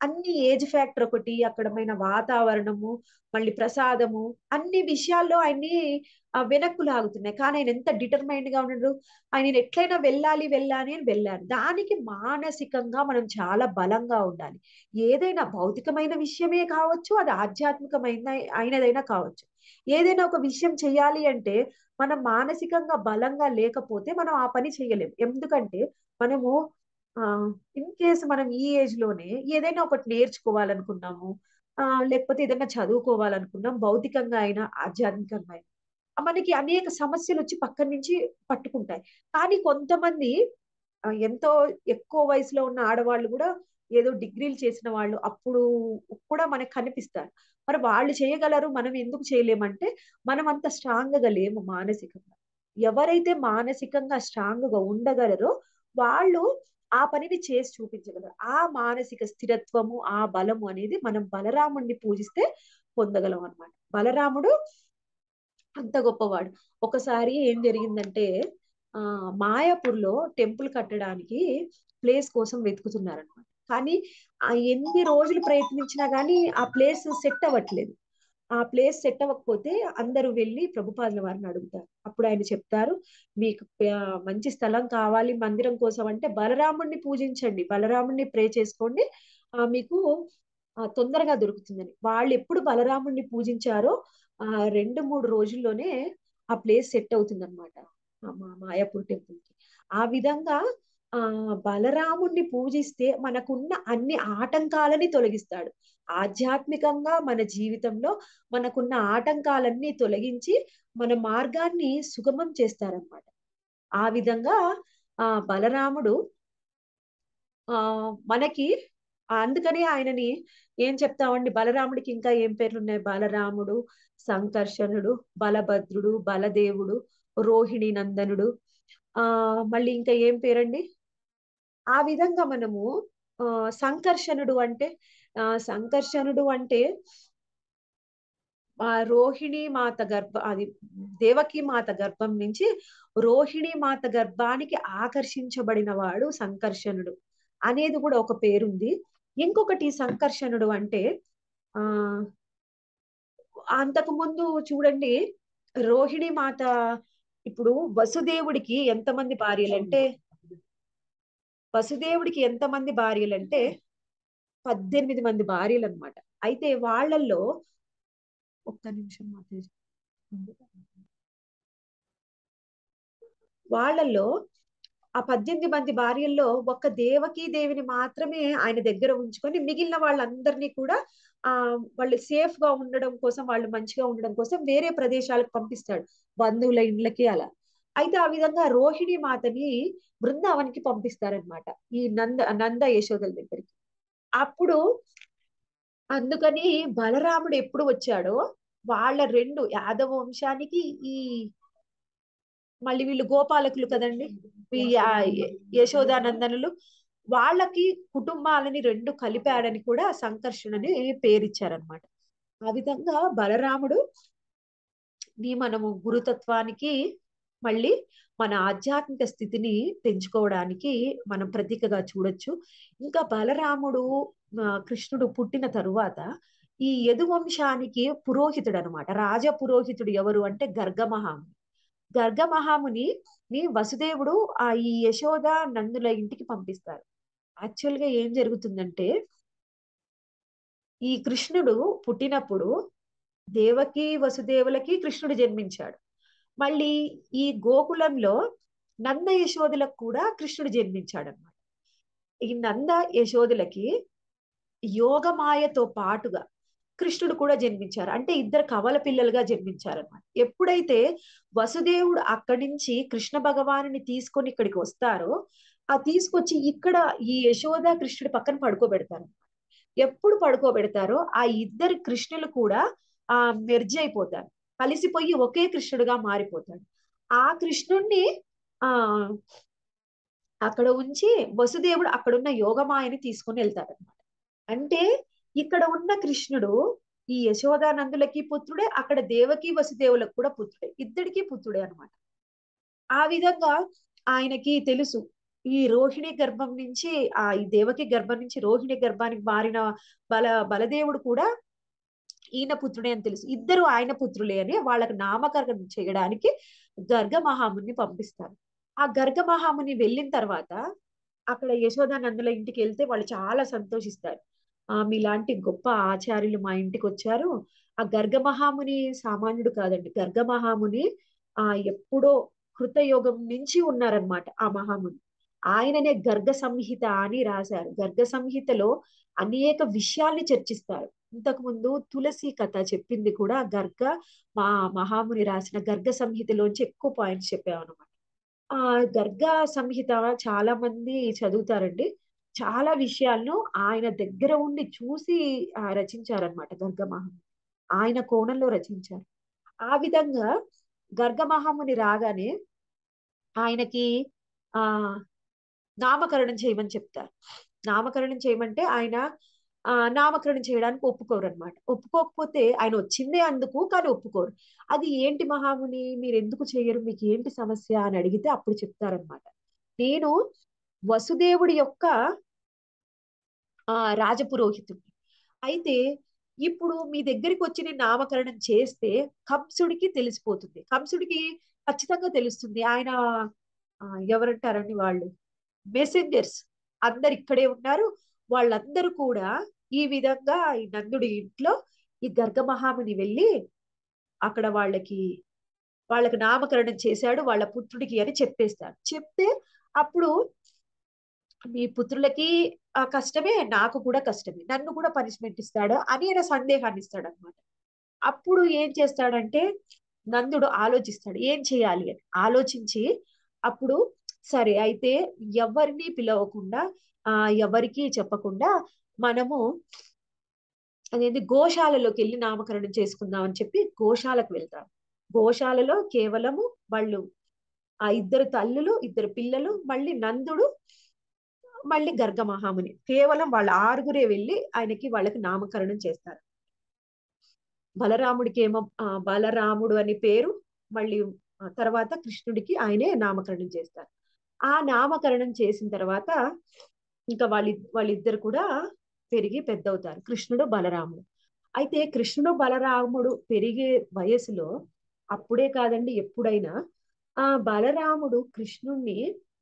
అన్ని ఏజ్ ఫ్యాక్టర్ ఒకటి అక్కడమైన వాతావరణము మళ్ళీ ప్రసాదము అన్ని విషయాల్లో ఆయన్ని ఆ, వెనక్కు లాగుతున్నాయి కానీ ఆయన ఎంత డిటర్మైండ్ గా ఉన్నాడు ఆయన ఎట్లయినా వెళ్ళాలి వెళ్ళాలి అని వెళ్ళారు దానికి మానసికంగా మనం చాలా బలంగా ఉండాలి ఏదైనా భౌతికమైన విషయమే కావచ్చు అది ఆధ్యాత్మికమైన అయినదైనా కావచ్చు ఏదైనా ఒక విషయం చేయాలి అంటే మనం మానసికంగా బలంగా లేకపోతే మనం ఆ పని చేయలేం ఎందుకంటే మనము ఆ ఇన్ కేస్ మనం ఈ ఏజ్ లోనే ఏదైనా ఒకటి నేర్చుకోవాలనుకున్నాము ఆ లేకపోతే ఏదైనా చదువుకోవాలనుకున్నాం భౌతికంగా అయినా ఆధ్యాత్మికంగా అయినా మనకి అనేక సమస్యలు వచ్చి పక్కన నుంచి పట్టుకుంటాయి కానీ కొంతమంది ఆ, ఎంతో ఎక్కువ వయసులో ఉన్న ఆడవాళ్ళు కూడా ఏదో డిగ్రీలు చేసిన వాళ్ళు అప్పుడు కూడా మనకు కనిపిస్తారు మరి వాళ్ళు చేయగలరు మనం ఎందుకు చేయలేమంటే మనం అంత స్ట్రాంగ్ గా లేము మానసికంగా ఎవరైతే మానసికంగా స్ట్రాంగ్ గా ఉండగలరో వాళ్ళు ఆ పనిని చేసి చూపించగలరు ఆ మానసిక స్థిరత్వము ఆ బలము అనేది మనం బలరాముడిని పూజిస్తే పొందగలం అన్నమాట బలరాముడు అంత గొప్పవాడు ఒకసారి ఏం జరిగిందంటే ఆ మాయాపూర్లో టెంపుల్ కట్టడానికి ప్లేస్ కోసం వెతుకుతున్నారనమాట కానీ ఆ ఎన్ని రోజులు ప్రయత్నించినా గానీ ఆ ప్లేస్ సెట్ అవ్వట్లేదు ఆ ప్లేస్ సెట్ అవ్వకపోతే అందరూ వెళ్ళి ప్రభుపాదుల వారిని అడుగుతారు అప్పుడు ఆయన చెప్తారు మీకు ఆ, మంచి స్థలం కావాలి మందిరం కోసం అంటే బలరాముడిని పూజించండి బలరాముడిని ప్రే చేసుకోండి ఆ మీకు ఆ, తొందరగా దొరుకుతుందని వాళ్ళు ఎప్పుడు బలరాముడిని పూజించారో ఆ రెండు మూడు రోజుల్లోనే ఆ ప్లేస్ సెట్ అవుతుంది అనమాట మా మాయాపూర్ టెంపుల్ కి ఆ విధంగా ఆ బలరాముణ్ణి పూజిస్తే మనకున్న అన్ని ఆటంకాలని తొలగిస్తాడు ఆధ్యాత్మికంగా మన జీవితంలో మనకున్న ఆటంకాలన్నీ తొలగించి మన మార్గాన్ని సుగమం చేస్తారనమాట ఆ విధంగా ఆ బలరాముడు ఆ మనకి అందుకని ఆయనని ఏం చెప్తామండి బలరాముడికి ఇంకా ఏం పేర్లు ఉన్నాయి బలరాముడు సంకర్షణుడు బలభద్రుడు బలదేవుడు రోహిణి నందనుడు ఆ మళ్ళీ ఇంకా ఏం పేరండి ఆ విధంగా మనము ఆ సంకర్షణుడు అంటే ఆ సంకర్షణుడు అంటే ఆ రోహిణి మాత గర్భ అది దేవకి మాత గర్భం నుంచి రోహిణి మాత గర్భానికి ఆకర్షించబడిన వాడు సంకర్షణుడు అనేది కూడా ఒక పేరుంది ఇంకొకటి సంకర్షణుడు అంటే ఆ అంతకు ముందు చూడండి రోహిణి మాత ఇప్పుడు వసుదేవుడికి ఎంతమంది భార్యలంటే వసుదేవుడికి ఎంతమంది భార్యలంటే పద్దెనిమిది మంది భార్యలు అనమాట అయితే వాళ్ళల్లో ఒక్క నిమిషం మాత్రం వాళ్ళల్లో ఆ పద్దెనిమిది మంది భార్యల్లో ఒక్క దేవకీ దేవిని మాత్రమే ఆయన దగ్గర ఉంచుకొని మిగిలిన వాళ్ళందరినీ కూడా ఆ వాళ్ళు సేఫ్ గా ఉండడం కోసం వాళ్ళు మంచిగా ఉండడం కోసం వేరే ప్రదేశాలకు పంపిస్తాడు బంధువుల ఇండ్లకి అలా అయితే ఆ విధంగా రోహిణి మాతని బృందావనికి పంపిస్తారనమాట ఈ నంద నంద యశోదల దగ్గరికి అప్పుడు అందుకని బలరాముడు ఎప్పుడు వచ్చాడో వాళ్ళ రెండు యాదవ వంశానికి ఈ మళ్ళీ వీళ్ళు గోపాలకులు కదండి ఈ యా- యశోదానందనులు వాళ్ళకి కుటుంబాలని రెండు కలిపాడని కూడా సంకర్షణని పేరిచ్చారనమాట ఆ విధంగా బలరాముడు ని మనము గురుతత్వానికి మళ్ళీ మన ఆధ్యాత్మిక స్థితిని పెంచుకోవడానికి మనం ప్రతీకగా చూడొచ్చు ఇంకా బలరాముడు ఆ, కృష్ణుడు పుట్టిన తరువాత ఈ యదువంశానికి పురోహితుడు అనమాట రాజ పురోహితుడు ఎవరు అంటే గర్గమహాముని గర్గమహాముని ని వసుదేవుడు ఆ ఈ యశోద నందుల ఇంటికి పంపిస్తారు యాక్చువల్ గా ఏం జరుగుతుందంటే ఈ కృష్ణుడు పుట్టినప్పుడు దేవకి వసుదేవులకి కృష్ణుడు జన్మించాడు మళ్ళీ ఈ గోకులంలో నంద యశోదులకు కూడా కృష్ణుడు జన్మించాడు అనమాట ఈ నంద యశోదులకి యోగమాయతో పాటుగా కృష్ణుడు కూడా జన్మించారు అంటే ఇద్దరు కవల పిల్లలుగా జన్మించారనమాట ఎప్పుడైతే వసుదేవుడు అక్కడి నుంచి కృష్ణ భగవానుని తీసుకొని ఇక్కడికి వస్తారో ఆ తీసుకొచ్చి ఇక్కడ ఈ యశోద కృష్ణుడి పక్కన పడుకోబెడతారు ఎప్పుడు పడుకోబెడతారో ఆ ఇద్దరు కృష్ణులు కూడా ఆ మెర్జ్ అయిపోతారు కలిసిపోయి ఒకే కృష్ణుడుగా మారిపోతాడు ఆ కృష్ణుణ్ణి ఆ అక్కడ ఉంచి వసుదేవుడు అక్కడున్న యోగమాయని తీసుకొని వెళ్తాడనమాట అంటే ఇక్కడ ఉన్న కృష్ణుడు ఈ యశోదానందులకి పుత్రుడే అక్కడ దేవకి వసుదేవులకు కూడా పుత్రుడే ఇద్దరికి పుత్రుడే అనమాట ఆ విధంగా ఆయనకి తెలుసు ఈ రోహిణి గర్భం నుంచి ఆ ఈ దేవకి గర్భం నుంచి రోహిణి గర్భానికి మారిన బల బలదేవుడు కూడా ఈయన పుత్రుడే అని తెలుసు ఇద్దరు ఆయన పుత్రులే అని వాళ్ళకి నామకరణం చేయడానికి గర్గ మహాముని పంపిస్తారు ఆ గర్గ మహాముని వెళ్ళిన తర్వాత అక్కడ యశోదానందుల ఇంటికి వెళ్తే వాళ్ళు చాలా సంతోషిస్తారు ఆ మీలాంటి గొప్ప ఆచార్యులు మా ఇంటికి వచ్చారు ఆ గర్గ మహాముని సామాన్యుడు కాదండి గర్గ మహాముని ఆ ఎప్పుడో కృతయోగం నుంచి ఉన్నారనమాట ఆ మహాముని ఆయననే గర్గ సంహిత అని రాశారు గర్గ సంహితలో అనేక విషయాల్ని చర్చిస్తారు ఇంతకు ముందు తులసి కథ చెప్పింది కూడా గర్గ మా మహాముని రాసిన గర్గ సంహితలోంచి ఎక్కువ పాయింట్స్ చెప్పామన్నమాట ఆ గర్గ సంహిత చాలా మంది చదువుతారండి చాలా విషయాలను ఆయన దగ్గర ఉండి చూసి ఆ, రచించారనమాట గర్గ మహాముని ఆయన కోణంలో రచించారు ఆ విధంగా గర్గ మహాముని రాగానే ఆయనకి ఆ నామకరణం చేయమని చెప్తారు నామకరణం చేయమంటే ఆయన ఆ నామకరణం చేయడానికి ఒప్పుకోరు అనమాట ఒప్పుకోకపోతే ఆయన వచ్చిందే అందుకు కానీ ఒప్పుకోరు అది ఏంటి మహాముని మీరు ఎందుకు చేయరు మీకు ఏంటి సమస్య అని అడిగితే అప్పుడు చెప్తారనమాట నేను వసుదేవుడి యొక్క ఆ రాజపురోహితుడిని అయితే ఇప్పుడు మీ దగ్గరికి వచ్చి నేను నామకరణం చేస్తే కంసుడికి తెలిసిపోతుంది కంసుడికి ఖచ్చితంగా తెలుస్తుంది ఆయన ఆ, ఎవరంటారండి వాళ్ళు మెసెంజర్స్ అందరు ఇక్కడే ఉన్నారు వాళ్ళందరూ కూడా ఈ విధంగా ఈ నందుడి ఇంట్లో ఈ గర్గ మహాముని వెళ్ళి అక్కడ వాళ్ళకి వాళ్ళకి నామకరణం చేశాడు వాళ్ళ పుత్రుడికి అని చెప్పేస్తాడు చెప్తే అప్పుడు మీ పుత్రులకి ఆ కష్టమే నాకు కూడా కష్టమే నన్ను కూడా పనిష్మెంట్ ఇస్తాడు అని ఆయన సందేహాన్ని ఇస్తాడు అనమాట అప్పుడు ఏం చేస్తాడంటే నందుడు ఆలోచిస్తాడు ఏం చేయాలి అని ఆలోచించి అప్పుడు సరే అయితే ఎవరిని పిలవకుండా ఆ ఎవరికి చెప్పకుండా మనము అదేంటి గోశాలలోకి వెళ్ళి నామకరణం చేసుకుందాం అని చెప్పి గోశాలకు వెళ్తారు గోశాలలో కేవలము వాళ్ళు ఆ ఇద్దరు తల్లులు ఇద్దరు పిల్లలు మళ్ళీ నందుడు మళ్ళీ గర్గ మహాముని కేవలం వాళ్ళ ఆరుగురే వెళ్ళి ఆయనకి వాళ్ళకి నామకరణం చేస్తారు బలరాముడికి ఏమో ఆ, బలరాముడు అని పేరు మళ్ళీ ఆ తర్వాత కృష్ణుడికి ఆయనే నామకరణం చేస్తారు ఆ నామకరణం చేసిన తర్వాత ఇంకా వాళ్ళ వాళ్ళిద్దరు కూడా పెరిగి పెద్దవుతారు కృష్ణుడు బలరాముడు అయితే కృష్ణుడు బలరాముడు పెరిగే వయసులో అప్పుడే కాదండి ఎప్పుడైనా ఆ బలరాముడు కృష్ణుణ్ణి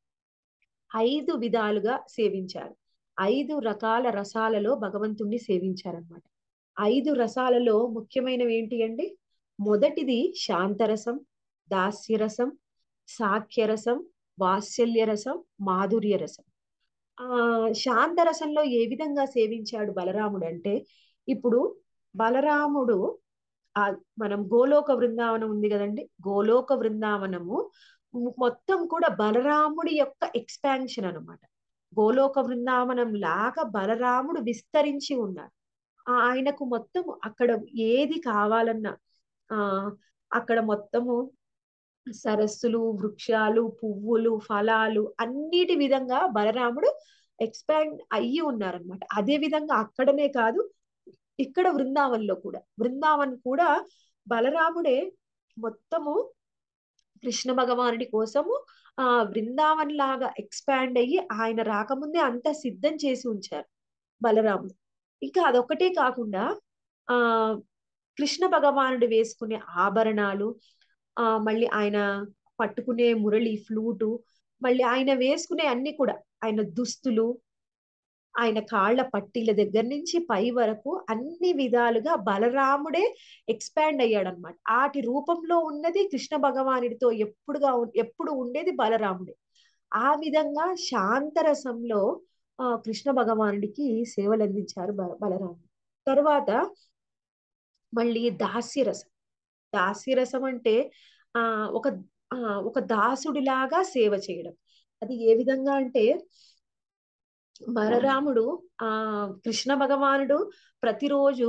ఐదు విధాలుగా సేవించారు ఐదు రకాల రసాలలో భగవంతుణ్ణి సేవించారనమాట ఐదు రసాలలో ముఖ్యమైనవి ఏంటి అండి మొదటిది శాంతరసం దాస్యరసం సాఖ్యరసం వాత్సల్యరసం మాధుర్యరసం ఆ శాంతరసంలో ఏ విధంగా సేవించాడు బలరాముడు అంటే ఇప్పుడు బలరాముడు ఆ మనం గోలోక బృందావనం ఉంది కదండి గోలోక బృందావనము మొత్తం కూడా బలరాముడి యొక్క ఎక్స్పాన్షన్ అన్నమాట గోలోక బృందావనం లాగా బలరాముడు విస్తరించి ఉన్నాడు ఆ ఆయనకు మొత్తం అక్కడ ఏది కావాలన్నా ఆ అక్కడ మొత్తము సరస్సులు వృక్షాలు పువ్వులు ఫలాలు అన్నిటి విధంగా బలరాముడు ఎక్స్పాండ్ అయ్యి ఉన్నారనమాట అదే విధంగా అక్కడనే కాదు ఇక్కడ బృందావన్లో కూడా బృందావన్ కూడా బలరాముడే మొత్తము కృష్ణ భగవానుడి కోసము ఆ బృందావన్ లాగా ఎక్స్పాండ్ అయ్యి ఆయన రాకముందే అంతా సిద్ధం చేసి ఉంచారు బలరాముడు ఇంకా అదొక్కటే కాకుండా ఆ కృష్ణ భగవానుడు వేసుకునే ఆభరణాలు ఆ మళ్ళీ ఆయన పట్టుకునే మురళి ఫ్లూటు మళ్ళీ ఆయన వేసుకునే అన్ని కూడా ఆయన దుస్తులు ఆయన కాళ్ళ పట్టీల దగ్గర నుంచి పై వరకు అన్ని విధాలుగా బలరాముడే ఎక్స్పాండ్ అయ్యాడనమాట ఆటి రూపంలో ఉన్నది కృష్ణ భగవానుడితో ఎప్పుడుగా ఉన్- ఎప్పుడు ఉండేది బలరాముడే ఆ విధంగా శాంతరసంలో ఆ కృష్ణ భగవానుడికి సేవలు అందించారు బల బలరాముడు తర్వాత మళ్ళీ దాస్యరసం దాస్యరసం అంటే ఆ ఒక ఆ ఒక దాసుడిలాగా సేవ చేయడం అది ఏ విధంగా అంటే బలరాముడు ఆ కృష్ణ భగవానుడు ప్రతిరోజు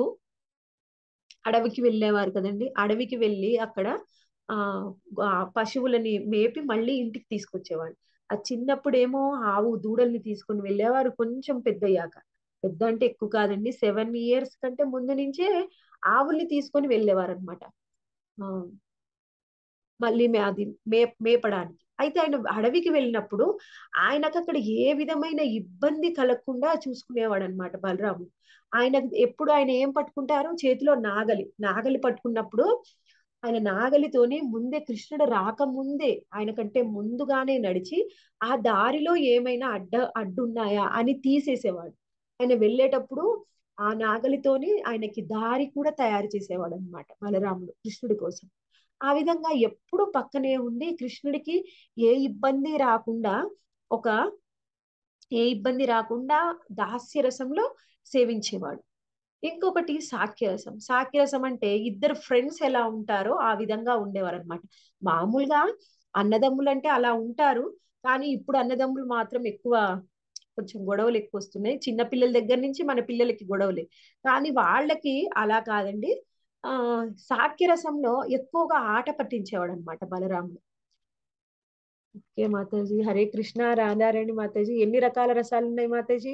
అడవికి వెళ్ళేవారు కదండి అడవికి వెళ్ళి అక్కడ ఆ ఆ పశువులని మేపి మళ్ళీ ఇంటికి తీసుకొచ్చేవాడు ఆ చిన్నప్పుడేమో ఆవు దూడల్ని తీసుకొని వెళ్ళేవారు కొంచెం పెద్దయ్యాక పెద్ద అంటే ఎక్కువ కాదండి సెవెన్ ఇయర్స్ కంటే ముందు నుంచే ఆవుల్ని తీసుకొని వెళ్ళేవారు అనమాట మళ్ళీ మే అది మే మేపడానికి అయితే ఆయన అడవికి వెళ్ళినప్పుడు ఆయనకు అక్కడ ఏ విధమైన ఇబ్బంది కలగకుండా చూసుకునేవాడు అనమాట బలరాముడు ఆయన ఎప్పుడు ఆయన ఏం పట్టుకుంటారు చేతిలో నాగలి నాగలి పట్టుకున్నప్పుడు ఆయన నాగలితోని ముందే కృష్ణుడు రాకముందే ఆయన కంటే ముందుగానే నడిచి ఆ దారిలో ఏమైనా అడ్డ అడ్డున్నాయా అని తీసేసేవాడు ఆయన వెళ్ళేటప్పుడు ఆ నాగలితోని ఆయనకి దారి కూడా తయారు చేసేవాడు అనమాట బలరాముడు కృష్ణుడి కోసం ఆ విధంగా ఎప్పుడు పక్కనే ఉండి కృష్ణుడికి ఏ ఇబ్బంది రాకుండా ఒక ఏ ఇబ్బంది రాకుండా దాస్యరసంలో సేవించేవాడు ఇంకొకటి సాఖ్యరసం సాఖ్యరసం అంటే ఇద్దరు ఫ్రెండ్స్ ఎలా ఉంటారో ఆ విధంగా ఉండేవారు అనమాట మామూలుగా అన్నదమ్ములు అంటే అలా ఉంటారు కానీ ఇప్పుడు అన్నదమ్ములు మాత్రం ఎక్కువ కొంచెం గొడవలు ఎక్కువ వస్తున్నాయి చిన్న పిల్లల దగ్గర నుంచి మన పిల్లలకి గొడవలే కానీ వాళ్ళకి అలా కాదండి ఆ సాఖ్యరసంలో ఎక్కువగా ఆట పట్టించేవాడు అనమాట బలరాముడు ఓకే మాతాజీ హరే కృష్ణ రాధారాణి మాతాజీ ఎన్ని రకాల రసాలు ఉన్నాయి మాతాజీ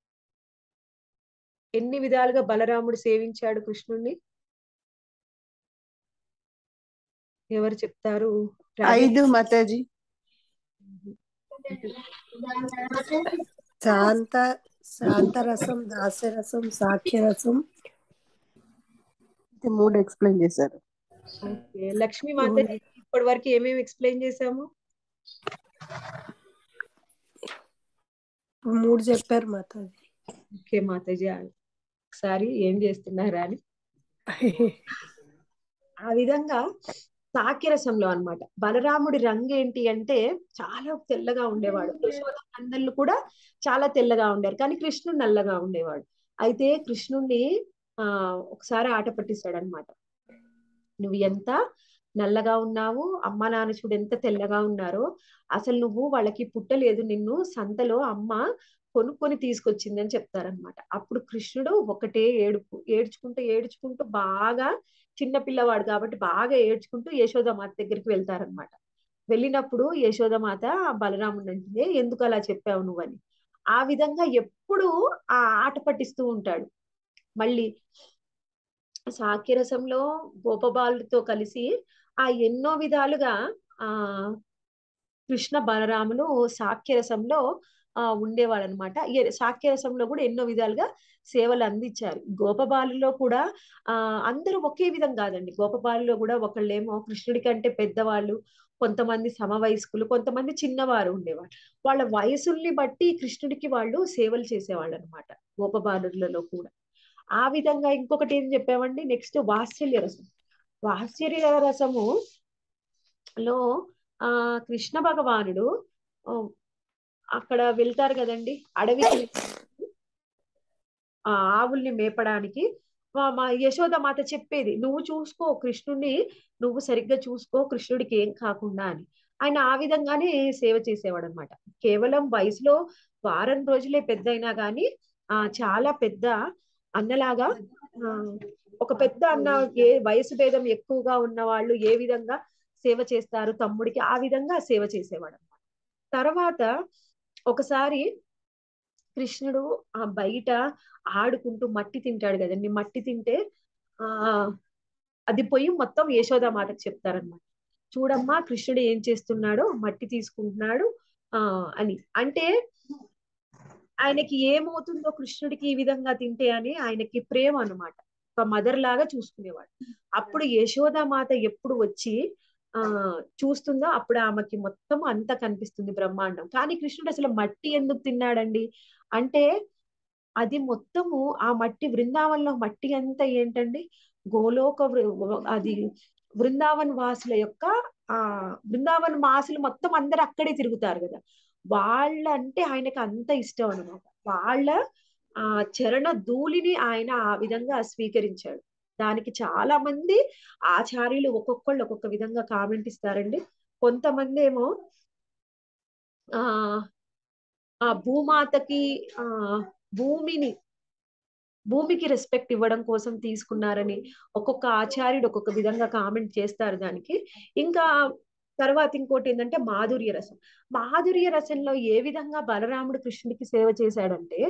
ఎన్ని విధాలుగా బలరాముడు సేవించాడు కృష్ణుణ్ణి ఎవరు చెప్తారు రాధే ఐదు మాతాజీ శాంత శాంతరసం దాస్యరసం సాఖ్యరసం ఇది మూడు ఎక్స్ప్లెయిన్ చేశారు ఓకే లక్ష్మీ మాతాజీ ఇప్పటి వరకు ఏమేమి ఎక్స్ప్లెయిన్ చేసాము మూడు చెప్పారు మాతాజీ ఓకే మాతాజీ ఒకసారి ఏం చేస్తున్నారా అని ఆ విధంగా సాక్యరసంలో అన్నమాట బలరాముడి రంగు ఏంటి అంటే చాలా తెల్లగా ఉండేవాడు యశోద నందన్లు కూడా చాలా తెల్లగా ఉండారు కానీ కృష్ణుడు నల్లగా ఉండేవాడు అయితే కృష్ణుణ్ణి ఆ ఒకసారి ఆట పట్టిస్తాడు అనమాట నువ్వు ఎంత నల్లగా ఉన్నావు అమ్మ నాన్న చూడు ఎంత తెల్లగా ఉన్నారో అసలు నువ్వు వాళ్ళకి పుట్టలేదు నిన్ను సంతలో అమ్మ కొనుక్కొని తీసుకొచ్చిందని చెప్తారనమాట అప్పుడు కృష్ణుడు ఒకటే ఏడుపు ఏడ్చుకుంటూ ఏడ్చుకుంటూ బాగా చిన్న పిల్లవాడు కాబట్టి బాగా ఏడ్చుకుంటూ యశోదమాత దగ్గరికి వెళ్తారనమాట వెళ్ళినప్పుడు యశోదమాత బలరాముడు అంటే ఎందుకు అలా చెప్పావు నువ్వని ఆ విధంగా ఎప్పుడు ఆ ఆట పట్టిస్తూ ఉంటాడు మళ్ళీ సాక్యరసంలో గోపబాలుతో కలిసి ఆ ఎన్నో విధాలుగా ఆ కృష్ణ బలరాములు సాక్యరసంలో ఆ ఉండేవాడు అనమాట సాక్యరసంలో కూడా ఎన్నో విధాలుగా సేవలు అందించారు గోపబాలులో కూడా ఆ అందరూ ఒకే విధం కాదండి గోపబాలులో కూడా ఒకళ్ళేమో కృష్ణుడి కంటే పెద్దవాళ్ళు కొంతమంది సమవయస్కులు కొంతమంది చిన్నవారు ఉండేవారు వాళ్ళ వయసుల్ని బట్టి కృష్ణుడికి వాళ్ళు సేవలు చేసేవాళ్ళు అనమాట గోపబాలులలో కూడా ఆ విధంగా ఇంకొకటి ఏం చెప్పామండి నెక్స్ట్ వాత్సల్య రసం వాత్సల్య రసము లో ఆ కృష్ణ భగవానుడు అక్కడ వెళ్తారు కదండి అడవికి ఆ ఆవుల్ని మేపడానికి మా యశోద మాత చెప్పేది నువ్వు చూసుకో కృష్ణుడిని నువ్వు సరిగ్గా చూసుకో కృష్ణుడికి ఏం కాకుండా అని ఆయన ఆ విధంగానే సేవ చేసేవాడు అనమాట కేవలం వయసులో వారం రోజులే పెద్ద అయినా గాని ఆ చాలా పెద్ద అన్నలాగా ఆ ఒక పెద్ద అన్న ఏ వయసు భేదం ఎక్కువగా ఉన్న వాళ్ళు ఏ విధంగా సేవ చేస్తారు తమ్ముడికి ఆ విధంగా సేవ చేసేవాడు అనమాట తర్వాత ఒకసారి కృష్ణుడు ఆ బయట ఆడుకుంటూ మట్టి తింటాడు కదండి మట్టి తింటే ఆ అది పోయి మొత్తం యశోదామాతకు చెప్తారనమాట చూడమ్మా కృష్ణుడు ఏం చేస్తున్నాడో మట్టి తీసుకుంటున్నాడు ఆ అని అంటే ఆయనకి ఏమవుతుందో కృష్ణుడికి ఈ విధంగా తింటే అని ఆయనకి ప్రేమ అనమాట ఒక మదర్ లాగా చూసుకునేవాడు అప్పుడు యశోదామాత ఎప్పుడు వచ్చి ఆ చూస్తుందో అప్పుడు ఆమెకి మొత్తం అంతా కనిపిస్తుంది బ్రహ్మాండం కానీ కృష్ణుడు అసలు మట్టి ఎందుకు తిన్నాడండి అంటే అది మొత్తము ఆ మట్టి బృందావనంలో మట్టి అంతా ఏంటండి గోలోక అది బృందావన్ వాసుల యొక్క ఆ బృందావన్ వాసులు మొత్తం అందరు అక్కడే తిరుగుతారు కదా వాళ్ళంటే ఆయనకు అంత ఇష్టం అనమాట వాళ్ళ ఆ చరణ ధూళిని ఆయన ఆ విధంగా స్వీకరించాడు దానికి చాలా మంది ఆచార్యులు ఒక్కొక్కళ్ళు ఒక్కొక్క విధంగా కామెంట్ ఇస్తారండి కొంతమంది ఏమో ఆ ఆ భూమాతకి ఆ భూమిని భూమికి రెస్పెక్ట్ ఇవ్వడం కోసం తీసుకున్నారని ఒక్కొక్క ఆచార్యుడు ఒక్కొక్క విధంగా కామెంట్ చేస్తారు దానికి ఇంకా తర్వాత ఇంకోటి ఏంటంటే మాధుర్య రసం మాధుర్య రసంలో ఏ విధంగా బలరాముడు కృష్ణుడికి సేవ చేశాడంటే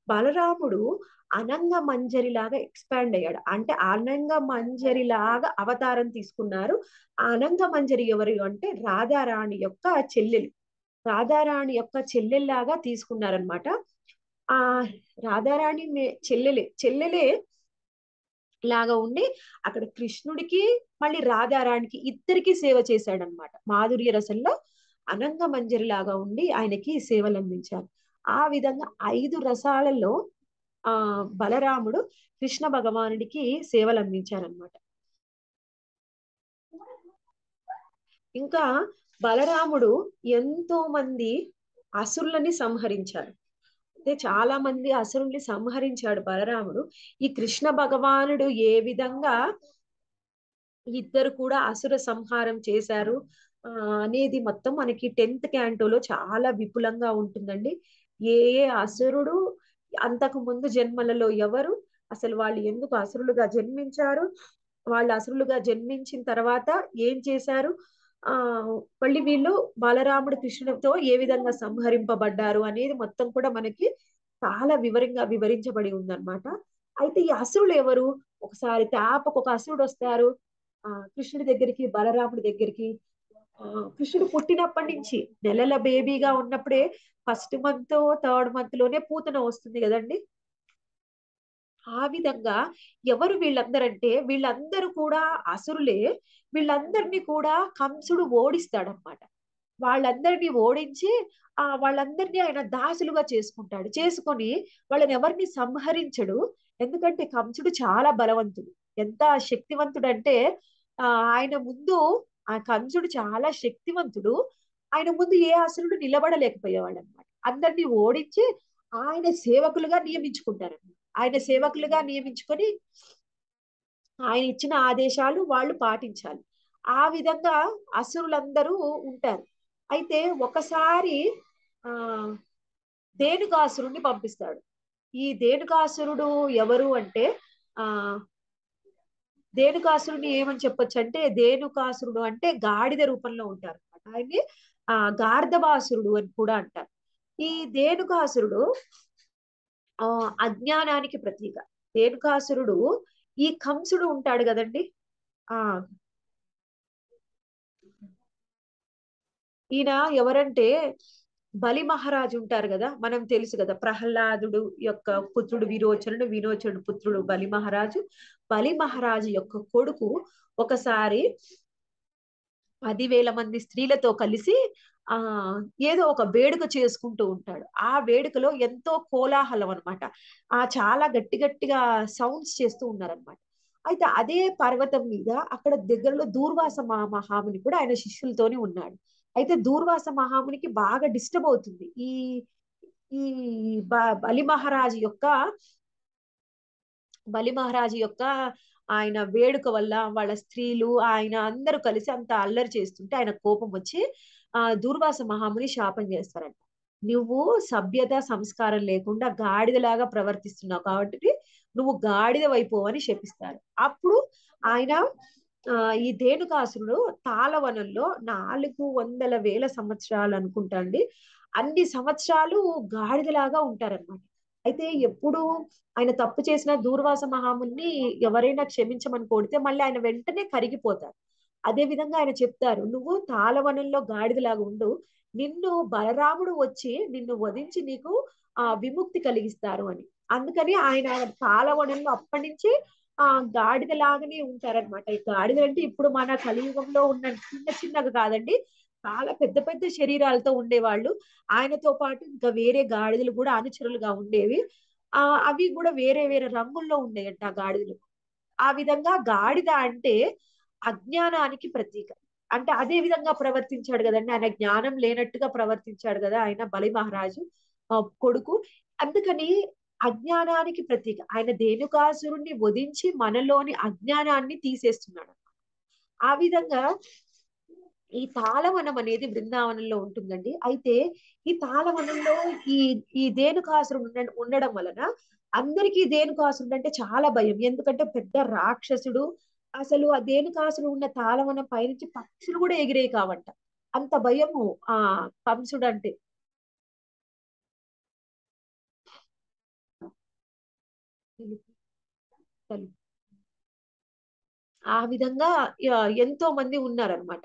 బలరాముడు అనంగ మంజరి లాగా ఎక్స్పాండ్ అయ్యాడు అంటే అనంగ మంజరి లాగా అవతారం తీసుకున్నారు ఆ అనంగ మంజరి ఎవరు అంటే రాధారాణి యొక్క చెల్లెలు రాధారాణి యొక్క చెల్లెల్లాగా తీసుకున్నారనమాట ఆ రాధారాణి మే- చెల్లెలే చెల్లెలే లాగా ఉండి అక్కడ కృష్ణుడికి మళ్ళీ రాధారాణికి ఇద్దరికి సేవ చేశాడనమాట మాధుర్య రసంలో అనంగ మంజరి లాగా ఉండి ఆయనకి సేవలు అందించారు ఆ విధంగా ఐదు రసాలలో ఆ బలరాముడు కృష్ణ భగవానుడికి సేవలు అందించారనమాట ఇంకా బలరాముడు ఎంతో మంది అసురులని సంహరించాడు అంటే చాలా మంది అసురుల్ని సంహరించాడు బలరాముడు ఈ కృష్ణ భగవానుడు ఏ విధంగా ఇద్దరు కూడా అసుర సంహారం చేశారు ఆ, అనేది మొత్తం మనకి టెన్త్ క్యాంటోలో చాలా విపులంగా ఉంటుందండి ఏ ఏ అసురుడు అంతకు ముందు జన్మలలో ఎవరు అసలు వాళ్ళు ఎందుకు అసురులుగా జన్మించారు వాళ్ళు అసురులుగా జన్మించిన తర్వాత ఏం చేశారు ఆ మళ్ళీ వీళ్ళు బలరాముడు కృష్ణుడితో ఏ విధంగా సంహరింపబడ్డారు అనేది మొత్తం కూడా మనకి చాలా వివరంగా వివరించబడి ఉందన్నమాట అయితే ఈ అసురులు ఎవరు ఒకసారి తాపకు ఒక అసురుడు వస్తారు ఆ కృష్ణుడి దగ్గరికి బలరాముడి దగ్గరికి ఆ కృష్ణుడు పుట్టినప్పటి నుంచి నెలల బేబీగా ఉన్నప్పుడే ఫస్ట్ మంత్ థర్డ్ మంత్ లోనే పూతన వస్తుంది కదండి ఆ విధంగా ఎవరు వీళ్ళందరంటే వీళ్ళందరూ కూడా అసురులే వీళ్ళందరినీ కూడా కంసుడు ఓడిస్తాడనమాట వాళ్ళందరినీ ఓడించి ఆ వాళ్ళందరినీ ఆయన దాసులుగా చేసుకుంటాడు చేసుకొని వాళ్ళని ఎవరిని సంహరించడు ఎందుకంటే కంసుడు చాలా బలవంతుడు ఎంత శక్తివంతుడు అంటే ఆ ఆయన ముందు ఆ కంసుడు చాలా శక్తివంతుడు ఆయన ముందు ఏ అసురుడు నిలబడలేకపోయేవాడు అనమాట అందరినీ ఓడించి ఆయన సేవకులుగా నియమించుకుంటారు ఆయన సేవకులుగా నియమించుకొని ఆయన ఇచ్చిన ఆదేశాలు వాళ్ళు పాటించాలి ఆ విధంగా అసురులందరూ ఉంటారు అయితే ఒకసారి ఆ ధేనుకాసురుణ్ణి పంపిస్తాడు ఈ ధేనుకాసురుడు ఎవరు అంటే ఆ ధేనుకాసురుని ఏమని చెప్పొచ్చు అంటే ధేనుకాసురుడు అంటే గాడిద రూపంలో ఉంటారు అనమాట ఆయన్ని ఆ గార్ధబాసురుడు అని కూడా అంటారు ఈ ధేనుకాసురుడు ఆ అజ్ఞానానికి ప్రతీక ధేనుకాసురుడు ఈ కంసుడు ఉంటాడు కదండి ఆ ఈయన ఎవరంటే బలి మహారాజు ఉంటారు కదా మనం తెలుసు కదా ప్రహ్లాదుడు యొక్క పుత్రుడు విరోచనుడు విరోచనుడు పుత్రుడు బలి మహారాజు బలి మహారాజు యొక్క కొడుకు ఒకసారి పదివేల మంది స్త్రీలతో కలిసి ఆ ఏదో ఒక వేడుక చేసుకుంటూ ఉంటాడు ఆ వేడుకలో ఎంతో కోలాహలం అన్నమాట ఆ చాలా గట్టి గట్టిగా సౌండ్స్ చేస్తూ ఉన్నారనమాట అయితే అదే పర్వతం మీద అక్కడ దగ్గరలో దూర్వాస మహా- మహాముని కూడా ఆయన శిష్యులతోనే ఉన్నాడు అయితే దూర్వాస మహామునికి బాగా డిస్టర్బ్ అవుతుంది ఈ ఈ బ- బలి మహారాజు యొక్క బలి మహారాజు యొక్క ఆయన వేడుక వల్ల వాళ్ళ స్త్రీలు ఆయన అందరూ కలిసి అంత అల్లరి చేస్తుంటే ఆయన కోపం వచ్చి ఆ దూర్వాస మహాముని శాపం చేస్తారంట నువ్వు సభ్యత సంస్కారం లేకుండా గాడిదలాగా ప్రవర్తిస్తున్నావు కాబట్టి నువ్వు గాడిద వైపోవని శపిస్తారు అప్పుడు ఆయన ఆ ఈ ధేనుకాసురుడు తాళవనంలో నాలుగు వందల వేల సంవత్సరాలు అనుకుంటా అండి అన్ని సంవత్సరాలు గాడిదలాగా ఉంటారన్నమాట అయితే ఎప్పుడు ఆయన తప్పు చేసిన దూర్వాస మహాముని ఎవరైనా క్షమించమని కోడితే మళ్ళీ ఆయన వెంటనే కరిగిపోతారు అదే విధంగా ఆయన చెప్తారు నువ్వు తాళవనంలో గాడిదలాగా ఉండు నిన్ను బలరాముడు వచ్చి నిన్ను వధించి నీకు ఆ విముక్తి కలిగిస్తారు అని అందుకని ఆయన తాళవనంలో అప్పటి నుంచి ఆ గాడిద లాగానే ఉంటారన్నమాట ఈ గాడిద అంటే ఇప్పుడు మన కలియుగంలో ఉన్న చిన్న చిన్నగా కాదండి చాలా పెద్ద పెద్ద శరీరాలతో ఉండేవాళ్ళు ఆయనతో పాటు ఇంకా వేరే గాడిదలు కూడా అనుచరులుగా ఉండేవి ఆ అవి కూడా వేరే వేరే రంగుల్లో ఉండేయంట ఆ గాడిదలు ఆ విధంగా గాడిద అంటే అజ్ఞానానికి ప్రతీక అంటే అదే విధంగా ప్రవర్తించాడు కదండి ఆయన జ్ఞానం లేనట్టుగా ప్రవర్తించాడు కదా ఆయన బలి మహారాజు ఆ, కొడుకు అందుకని అజ్ఞానానికి ప్రతీక ఆయన ధేనుకాసురుణ్ణి వధించి మనలోని అజ్ఞానాన్ని తీసేస్తున్నాడు ఆ విధంగా ఈ తాళవనం అనేది బృందావనంలో ఉంటుందండి అయితే ఈ తాళవనంలో ఈ ఈ ధేనుకాసురుడు ఉండ ఉండడం వలన అందరికీ ధేనుకాసురుడు అంటే చాలా భయం ఎందుకంటే పెద్ద రాక్షసుడు అసలు ఆ ధేనుకాసురుడు ఉన్న తాళవనం పైనుంచి పక్షులు కూడా ఎగిరే కావంట అంత భయము ఆ కంసుడు అంటే తెలుపు తెలుపు ఆ విధంగా ఆ, ఎంతో మంది ఉన్నారనమాట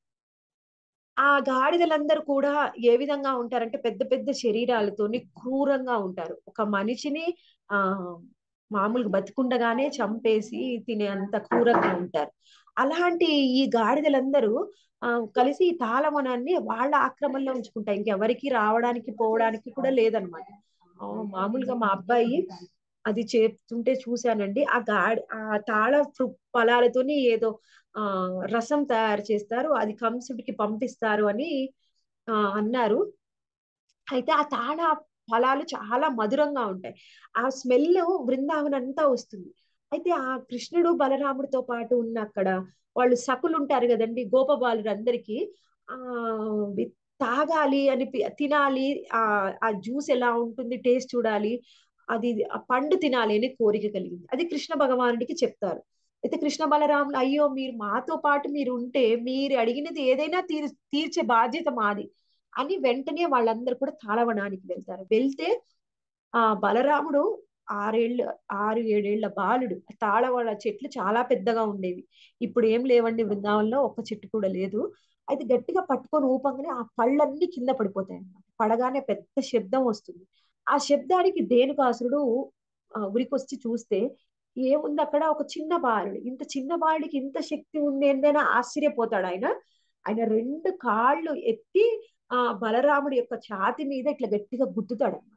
ఆ గాడిదలందరూ కూడా ఏ విధంగా ఉంటారంటే పెద్ద పెద్ద శరీరాలతోని క్రూరంగా ఉంటారు ఒక మనిషిని ఆ మామూలుగా బతికుండగానే చంపేసి తినే అంత క్రూరంగా ఉంటారు అలాంటి ఈ గాడిదలందరూ ఆ కలిసి ఈ తాళవనాన్ని వాళ్ళ ఆక్రమణలో ఉంచుకుంటాయి ఇంకెవరికి రావడానికి పోవడానికి కూడా లేదనమాట ఆ, మామూలుగా మా అబ్బాయి అది చేస్తుంటే చూశానండి ఆ గాడి ఆ తాళ ఫృ- ఫలాలతోని ఏదో ఆ రసం తయారు చేస్తారు అది కంసుడికి పంపిస్తారు అని ఆ అన్నారు అయితే ఆ తాళ ఫలాలు చాలా మధురంగా ఉంటాయి ఆ స్మెల్ బృందావనం అంతా వస్తుంది అయితే ఆ కృష్ణుడు బలరాముడితో పాటు ఉన్న అక్కడ వాళ్ళు సకులు ఉంటారు కదండి గోపబాలురు అందరికీ ఆ వి- తాగాలి అని పి- తినాలి ఆ ఆ జ్యూస్ ఎలా ఉంటుంది టేస్ట్ చూడాలి అది ఆ పండు తినాలి అని కోరిక కలిగింది అది కృష్ణ భగవానుడికి చెప్తారు అయితే కృష్ణ బలరాములు అయ్యో మీరు మాతో పాటు మీరు ఉంటే మీరు అడిగినది ఏదైనా తీర్ తీర్చే బాధ్యత మాది అని వెంటనే వాళ్ళందరూ కూడా తాళవనానికి వెళ్తారు వెళ్తే ఆ బలరాముడు ఆరేళ్ళు ఆరు ఏడేళ్ల బాలుడు తాళవాళ్ళ చెట్లు చాలా పెద్దగా ఉండేవి ఇప్పుడు ఏం లేవండి బృందావనంలో ఒక్క చెట్టు కూడా లేదు అయితే గట్టిగా పట్టుకొని ఊపంగానే ఆ పళ్ళన్నీ కింద పడిపోతాయి అన్నమాట పడగానే పెద్ద శబ్దం వస్తుంది ఆ శబ్దానికి దేనుకాసురుడు ఆ, ఉరికొచ్చి చూస్తే ఏముంది అక్కడ ఒక చిన్న బాలుడు ఇంత చిన్న బాలుడికి ఇంత శక్తి ఉంది ఏంటైనా ఆశ్చర్యపోతాడు ఆయన ఆయన రెండు కాళ్ళు ఎత్తి ఆ బలరాముడి యొక్క ఛాతి మీద ఇట్లా గట్టిగా గుద్దుతాడు అన్నమాట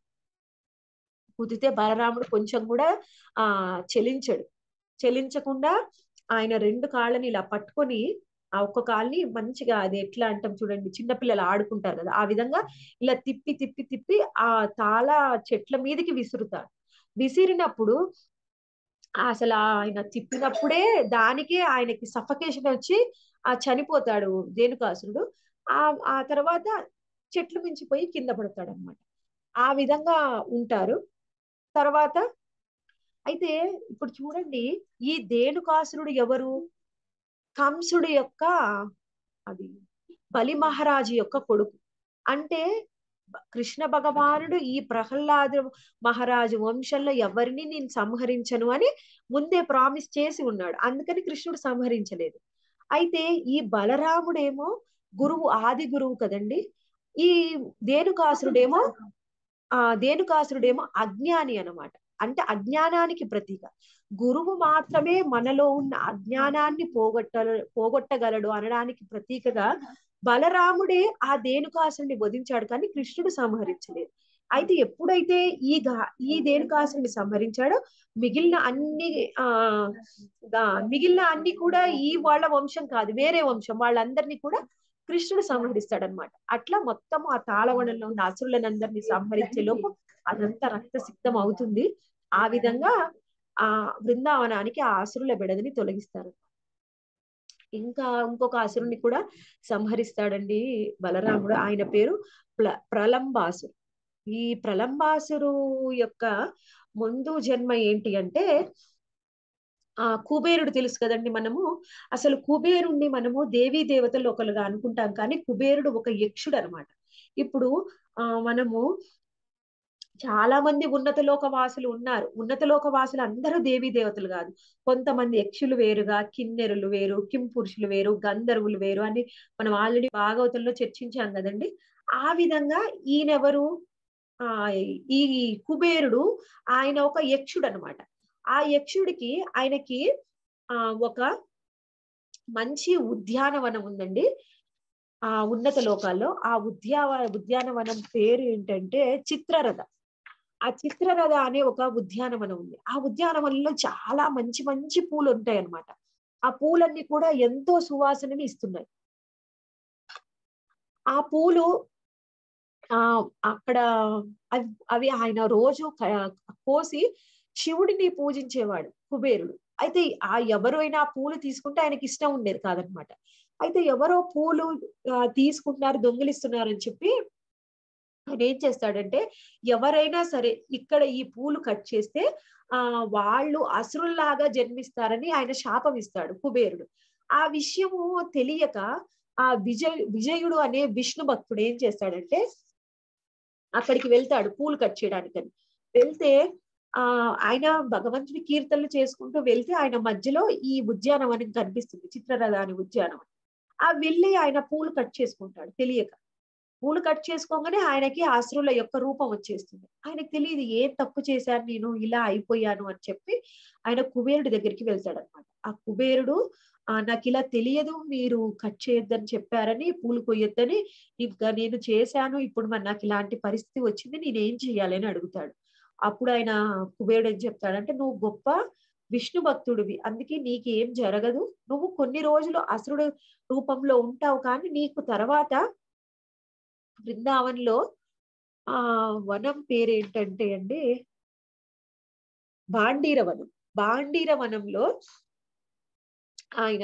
గుద్దితే బలరాముడు కొంచెం కూడా ఆ చెలించడు చెలించకుండా ఆయన రెండు కాళ్ళని ఇలా పట్టుకొని ఆ ఒక్క కాల్ని మంచిగా అది ఎట్లా అంటాం చూడండి చిన్నపిల్లలు ఆడుకుంటారు కదా ఆ విధంగా ఇలా తిప్పి తిప్పి తిప్పి ఆ తాళ చెట్ల మీదకి విసురుతాడు విసిరినప్పుడు అసలు ఆయన తిప్పినప్పుడే దానికే ఆయనకి సఫకేషన్ వచ్చి ఆ చనిపోతాడు ధేనుకాసురుడు ఆ ఆ తర్వాత చెట్లు మించిపోయి కింద పడతాడు అనమాట ఆ విధంగా ఉంటారు తర్వాత అయితే ఇప్పుడు చూడండి ఈ ధేనుకాసురుడు ఎవరు కంసుడు యొక్క అది బలి మహారాజు యొక్క కొడుకు అంటే కృష్ణ భగవానుడు ఈ ప్రహ్లాద మహారాజు వంశంలో ఎవరిని నేను సంహరించను అని ముందే ప్రామిస్ చేసి ఉన్నాడు అందుకని కృష్ణుడు సంహరించలేదు అయితే ఈ బలరాముడేమో గురువు ఆది గురువు కదండి ఈ ధేనుకాసురుడేమో ఆ ధేనుకాసురుడేమో అజ్ఞాని అన్నమాట అంటే అజ్ఞానానికి ప్రతీక గురువు మాత్రమే మనలో ఉన్న అజ్ఞానాన్ని పోగొట్ట పోగొట్టగలడు అనడానికి ప్రతీకగా బలరాముడే ఆ ధేనుకాసురుని వధించాడు కానీ కృష్ణుడు సంహరించలేదు అయితే ఎప్పుడైతే ఈ గా ఈ ధేనుకాసురుని సంహరించాడో మిగిలిన అన్ని ఆ గా- మిగిలిన అన్ని కూడా ఈ వాళ్ళ వంశం కాదు వేరే వంశం వాళ్ళందరినీ కూడా కృష్ణుడు సంహరిస్తాడనమాట అట్లా మొత్తం ఆ తాళవనంలో ఉన్న అసురులనందరినీ సంహరించే లోపు అదంతా రక్తసిక్తం అవుతుంది ఆ విధంగా ఆ బృందావనానికి ఆ అసురుల బెడదని తొలగిస్తారు ఇంకా ఇంకొక అసురుని కూడా సంహరిస్తాడండి బలరాముడు ఆయన పేరు ప్ల ప్రలంబాసురు ఈ ప్రలంబాసురు యొక్క ముందు జన్మ ఏంటి అంటే ఆ కుబేరుడు తెలుసు కదండి మనము అసలు కుబేరుణ్ణి మనము దేవీ దేవతలు ఒకరుగా అనుకుంటాం కానీ కుబేరుడు ఒక యక్షుడు అనమాట ఇప్పుడు ఆ మనము చాలా మంది ఉన్నత లోక వాసులు ఉన్నారు ఉన్నత లోక వాసులు అందరూ దేవీ దేవతలు కాదు కొంతమంది యక్షులు వేరుగా కిన్నెరులు వేరు కింపురుషులు వేరు గంధర్వులు వేరు అని మనం ఆల్రెడీ భాగవతంలో చర్చించాం కదండి ఆ విధంగా ఈయనెవరు ఆ ఈ కుబేరుడు ఆయన ఒక యక్షుడు అనమాట ఆ యక్షుడికి ఆయనకి ఆ ఒక మంచి ఉద్యానవనం ఉందండి ఆ ఉన్నత లోకాల్లో ఆ ఉద్యావ ఉద్యానవనం పేరు ఏంటంటే చిత్రరథ ఆ చిత్రరథ అనే ఒక ఉద్యానవనం ఉంది ఆ ఉద్యానవనంలో చాలా మంచి మంచి పూలు ఉంటాయి అన్నమాట ఆ పూలన్నీ కూడా ఎంతో సువాసనని ఇస్తున్నాయి ఆ పూలు ఆ అక్కడ అవి అవి ఆయన రోజు క- కోసి శివుడిని పూజించేవాడు కుబేరుడు అయితే ఆ ఎవరైనా ఆ పూలు తీసుకుంటే ఆయనకి ఇష్టం ఉండేది కాదనమాట అయితే ఎవరో పూలు ఆ, తీసుకుంటున్నారు దొంగిలిస్తున్నారు అని చెప్పి ఆయన ఏం చేస్తాడంటే ఎవరైనా సరే ఇక్కడ ఈ పూలు కట్ చేస్తే ఆ వాళ్ళు అసురుల్లాగా జన్మిస్తారని ఆయన శాపం ఇస్తాడు కుబేరుడు ఆ విషయము తెలియక ఆ విజయ విజయుడు అనే విష్ణు భక్తుడు ఏం చేస్తాడంటే అక్కడికి వెళ్తాడు పూలు కట్ చేయడానికని వెళ్తే ఆ ఆయన భగవంతుడి కీర్తనలు చేసుకుంటూ వెళ్తే ఆయన మధ్యలో ఈ ఉద్యానవనం కనిపిస్తుంది చిత్రరథాని ఉద్యానవనం ఆ వెళ్ళి ఆయన పూలు కట్ చేసుకుంటాడు తెలియక పూలు కట్ చేసుకోగానే ఆయనకి అసురుల యొక్క రూపం వచ్చేస్తుంది ఆయనకు తెలియదు ఏం తప్పు చేశాను నేను ఇలా అయిపోయాను అని చెప్పి ఆయన కుబేరుడి దగ్గరికి వెళ్తాడు అనమాట ఆ కుబేరుడు ఆ నాకు ఇలా తెలియదు మీరు కట్ చేయొద్దని చెప్పారని పూలు కొయ్యొద్దని ఇంకా నేను చేశాను ఇప్పుడు మరి నాకు ఇలాంటి పరిస్థితి వచ్చింది నేనేం చెయ్యాలి అని అడుగుతాడు అప్పుడు ఆయన కుబేరుడు ఏం చెప్తాడంటే నువ్వు గొప్ప విష్ణు భక్తుడివి అందుకే నీకు ఏం జరగదు నువ్వు కొన్ని రోజులు అసురుడు రూపంలో ఉంటావు కానీ నీకు తర్వాత బృందావన్లో ఆ వనం పేరేంటంటే అండి బాండీర వనం బాండీర వనంలో ఆయన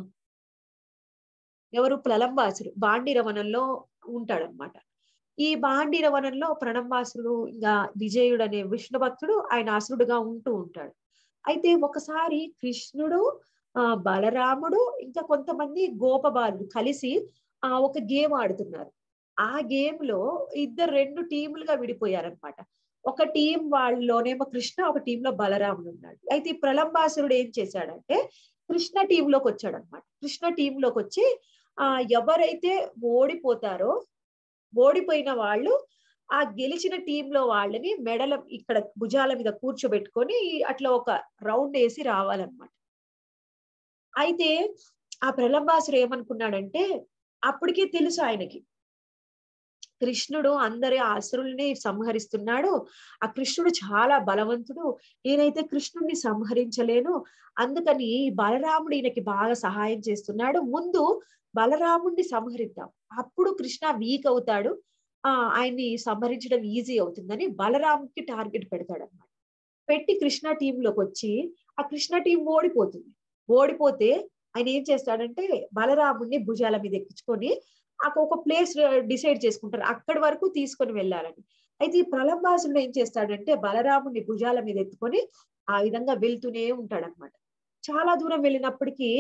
ఎవరు ప్రలంబాసుడు బాండీర వనంలో ఉంటాడనమాట ఈ బాండీర వనంలో ప్రణంబాసుడు ఇంకా విజయుడు అనే విష్ణు భక్తుడు ఆయన అసురుడుగా ఉంటూ ఉంటాడు అయితే ఒకసారి కృష్ణుడు ఆ బలరాముడు ఇంకా కొంతమంది గోపబాలుడు కలిసి ఆ ఒక గేమ్ ఆడుతున్నారు ఆ గేమ్ లో ఇద్దరు రెండు టీములుగా విడిపోయారనమాట ఒక టీం వాళ్ళలోనేమో కృష్ణ ఒక టీంలో లో బలరాముడు ఉన్నాడు అయితే ఈ ప్రలంబాసురుడు ఏం చేశాడంటే కృష్ణ టీంలోకి వచ్చాడు అనమాట కృష్ణ టీంలోకి వచ్చి ఆ ఎవరైతే ఓడిపోతారో ఓడిపోయిన వాళ్ళు ఆ గెలిచిన టీంలో వాళ్ళని మెడల ఇక్కడ భుజాల మీద కూర్చోబెట్టుకొని అట్లా ఒక రౌండ్ వేసి రావాలన్నమాట అయితే ఆ ప్రలంబాసుడు ఏమనుకున్నాడంటే అప్పటికే తెలుసు ఆయనకి కృష్ణుడు అందరి అసురుల్ని సంహరిస్తున్నాడు ఆ కృష్ణుడు చాలా బలవంతుడు నేనైతే కృష్ణుడిని సంహరించలేను అందుకని బలరాముడు ఈయనకి బాగా సహాయం చేస్తున్నాడు ముందు బలరాముడిని సంహరిద్దాం అప్పుడు కృష్ణ వీక్ అవుతాడు ఆ ఆయన్ని సంహరించడం ఈజీ అవుతుందని బలరాముడికి టార్గెట్ పెడతాడు అనమాట పెట్టి కృష్ణ టీంలోకి వచ్చి ఆ కృష్ణ టీం ఓడిపోతుంది ఓడిపోతే ఆయన ఏం చేస్తాడంటే బలరాముడిని భుజాల మీద ఎక్కించుకొని ఒక ప్లేస్ డిసైడ్ చేసుకుంటారు అక్కడి వరకు తీసుకొని వెళ్ళాలని అయితే ఈ ప్రలంబాసుడు ఏం చేస్తాడంటే బలరాముడిని భుజాల మీద ఎత్తుకొని ఆ విధంగా వెళ్తూనే ఉంటాడనమాట చాలా దూరం వెళ్ళినప్పటికీ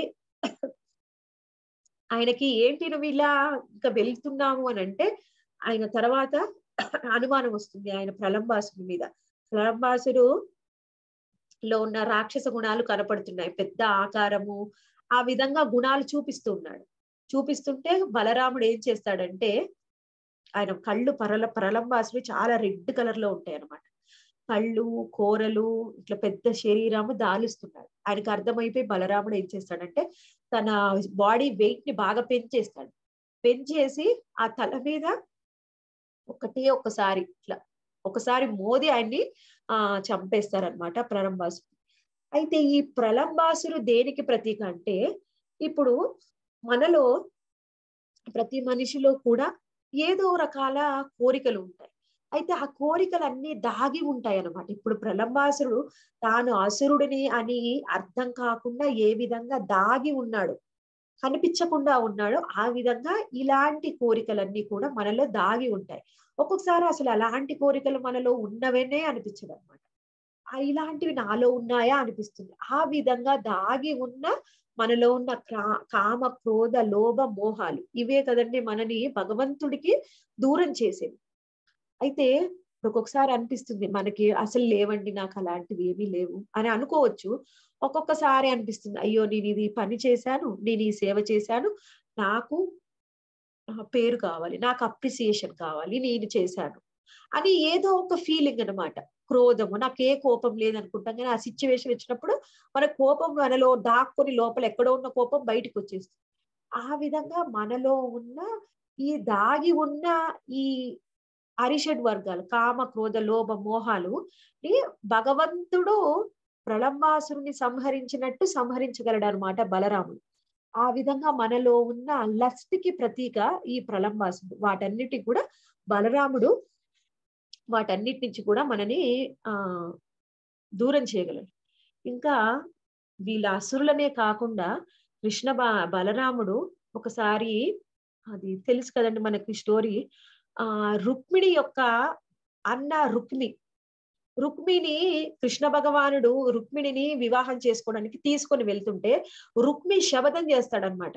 ఆయనకి ఏంటి నువ్వు ఇలా ఇంకా వెళ్తున్నాము అని అంటే ఆయన తర్వాత అనుమానం వస్తుంది ఆయన ప్రలంబాసుడి మీద ప్రలంబాసుడు లో ఉన్న రాక్షస గుణాలు కనపడుతున్నాయి పెద్ద ఆకారము ఆ విధంగా గుణాలు చూపిస్తూ ఉన్నాడు చూపిస్తుంటే బలరాముడు ఏం చేస్తాడంటే ఆయన కళ్ళు పరల ప్రలంబాసులు చాలా రెడ్ కలర్ లో ఉంటాయి అనమాట కళ్ళు కూరలు ఇట్లా పెద్ద శరీరము దాలుస్తున్నాడు ఆయనకు అర్థమైపోయి బలరాముడు ఏం చేస్తాడంటే తన బాడీ వెయిట్ ని బాగా పెంచేస్తాడు పెంచేసి ఆ తల మీద ఒకటే ఒకసారి ఇట్లా ఒకసారి మోది ఆయన్ని ఆ చంపేస్తారనమాట ప్రలంబాసుడు అయితే ఈ ప్రలంబాసురు దేనికి ప్రతీక అంటే ఇప్పుడు మనలో ప్రతి మనిషిలో కూడా ఏదో రకాల కోరికలు ఉంటాయి అయితే ఆ కోరికలన్నీ దాగి ఉంటాయి అన్నమాట ఇప్పుడు ప్రలంబాసురుడు తాను అసురుడిని అని అర్థం కాకుండా ఏ విధంగా దాగి ఉన్నాడు కనిపించకుండా ఉన్నాడు ఆ విధంగా ఇలాంటి కోరికలన్నీ కూడా మనలో దాగి ఉంటాయి ఒక్కొక్కసారి అసలు అలాంటి కోరికలు మనలో ఉన్నవనే అనిపించదు అనమాట ఇలాంటివి నాలో ఉన్నాయా అనిపిస్తుంది ఆ విధంగా దాగి ఉన్న మనలో ఉన్న కామ క్రోధ లోభ మోహాలు ఇవే కదండి మనని భగవంతుడికి దూరం చేసేవి అయితే ఒక్కొక్కసారి అనిపిస్తుంది మనకి అసలు లేవండి నాకు అలాంటివి ఏమీ లేవు అని అనుకోవచ్చు ఒక్కొక్కసారి అనిపిస్తుంది అయ్యో నేను ఇది పని చేశాను నేను ఈ సేవ చేశాను నాకు పేరు కావాలి నాకు అప్రిసియేషన్ కావాలి నేను చేశాను అని ఏదో ఒక ఫీలింగ్ అనమాట క్రోధము నాకు ఏ కోపం లేదనుకుంటాం కానీ ఆ సిచ్యువేషన్ వచ్చినప్పుడు మన కోపం మనలో దాక్కుని లోపల ఎక్కడో ఉన్న కోపం బయటకు వచ్చేస్తుంది ఆ విధంగా మనలో ఉన్న ఈ దాగి ఉన్న ఈ అరిషడ్ వర్గాలు కామ క్రోధ లోభ మోహాలు భగవంతుడు ప్రళంబాసురుని సంహరించినట్టు సంహరించగలడు అనమాట బలరాముడు ఆ విధంగా మనలో ఉన్న లస్ట్ కి ప్రతీక ఈ ప్రళంబాసుడు వాటన్నిటికి కూడా బలరాముడు వాటన్నిటి నుంచి కూడా మనని ఆ దూరం చేయగలడు ఇంకా వీళ్ళ అసురులనే కాకుండా కృష్ణ బ బలరాముడు ఒకసారి అది తెలుసు కదండి మనకి స్టోరీ ఆ రుక్మిణి యొక్క అన్న రుక్మి రుక్మిణి కృష్ణ భగవానుడు రుక్మిణిని వివాహం చేసుకోవడానికి తీసుకొని వెళ్తుంటే రుక్మి శబదం చేస్తాడనమాట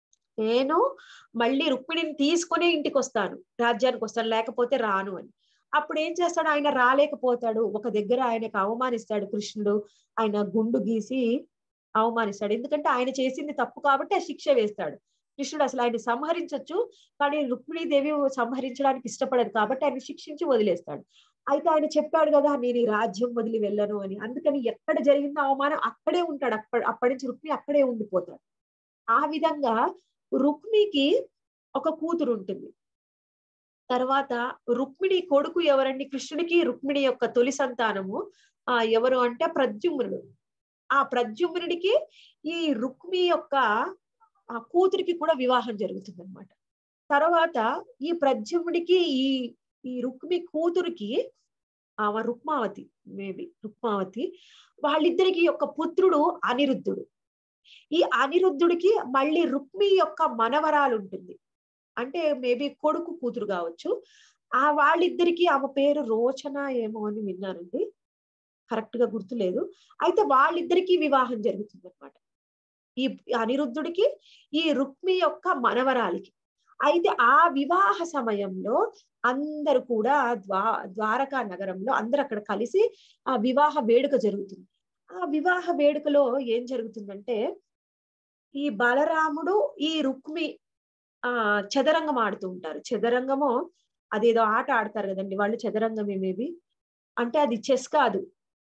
నేను మళ్ళీ రుక్మిణిని తీసుకొని ఇంటికి వస్తాను రాజ్యానికి వస్తాను లేకపోతే రాను అని అప్పుడు ఏం చేస్తాడు ఆయన రాలేకపోతాడు ఒక దగ్గర ఆయనకు అవమానిస్తాడు కృష్ణుడు ఆయన గుండు గీసి అవమానిస్తాడు ఎందుకంటే ఆయన చేసింది తప్పు కాబట్టి ఆ శిక్ష వేస్తాడు కృష్ణుడు అసలు ఆయన సంహరించవచ్చు కానీ రుక్మిణీదేవి సంహరించడానికి ఇష్టపడదు కాబట్టి ఆయన శిక్షించి వదిలేస్తాడు అయితే ఆయన చెప్పాడు కదా నేను ఈ రాజ్యం వదిలి వెళ్ళను అని అందుకని ఎక్కడ జరిగిందో అవమానం అక్కడే ఉంటాడు అప్పటి అప్పటి నుంచి రుక్మి అక్కడే ఉండిపోతాడు ఆ విధంగా రుక్మికి ఒక కూతురు ఉంటుంది తర్వాత రుక్మిణి కొడుకు ఎవరండి కృష్ణుడికి రుక్మిణి యొక్క తొలి సంతానము ఆ ఎవరు అంటే ప్రద్యుమ్నుడు ఆ ప్రద్యుమ్నుడికి ఈ రుక్మి యొక్క ఆ కూతురికి కూడా వివాహం జరుగుతుంది అనమాట తర్వాత ఈ ప్రద్యుమ్నుడికి ఈ ఈ రుక్మి కూతురికి ఆ రుక్మావతి మేబీ రుక్మావతి వాళ్ళిద్దరికి యొక్క పుత్రుడు అనిరుద్ధుడు ఈ అనిరుద్ధుడికి మళ్ళీ రుక్మి యొక్క మనవరాలు ఉంటుంది అంటే మేబీ కొడుకు కూతురు కావచ్చు ఆ వాళ్ళిద్దరికి ఆమె పేరు రోచన ఏమో అని విన్నానండి కరెక్ట్ గా గుర్తులేదు అయితే వాళ్ళిద్దరికి వివాహం జరుగుతుంది అనమాట ఈ అనిరుద్ధుడికి ఈ రుక్మి యొక్క మనవరాలికి అయితే ఆ వివాహ సమయంలో అందరు కూడా ద్వా ద్వారకా నగరంలో అందరు అక్కడ కలిసి ఆ వివాహ వేడుక జరుగుతుంది ఆ వివాహ వేడుకలో ఏం జరుగుతుందంటే ఈ బలరాముడు ఈ రుక్మి ఆ చదరంగం ఆడుతూ ఉంటారు చదరంగము అదేదో ఆట ఆడతారు కదండి వాళ్ళు చదరంగం ఏమేవి అంటే అది చెస్ కాదు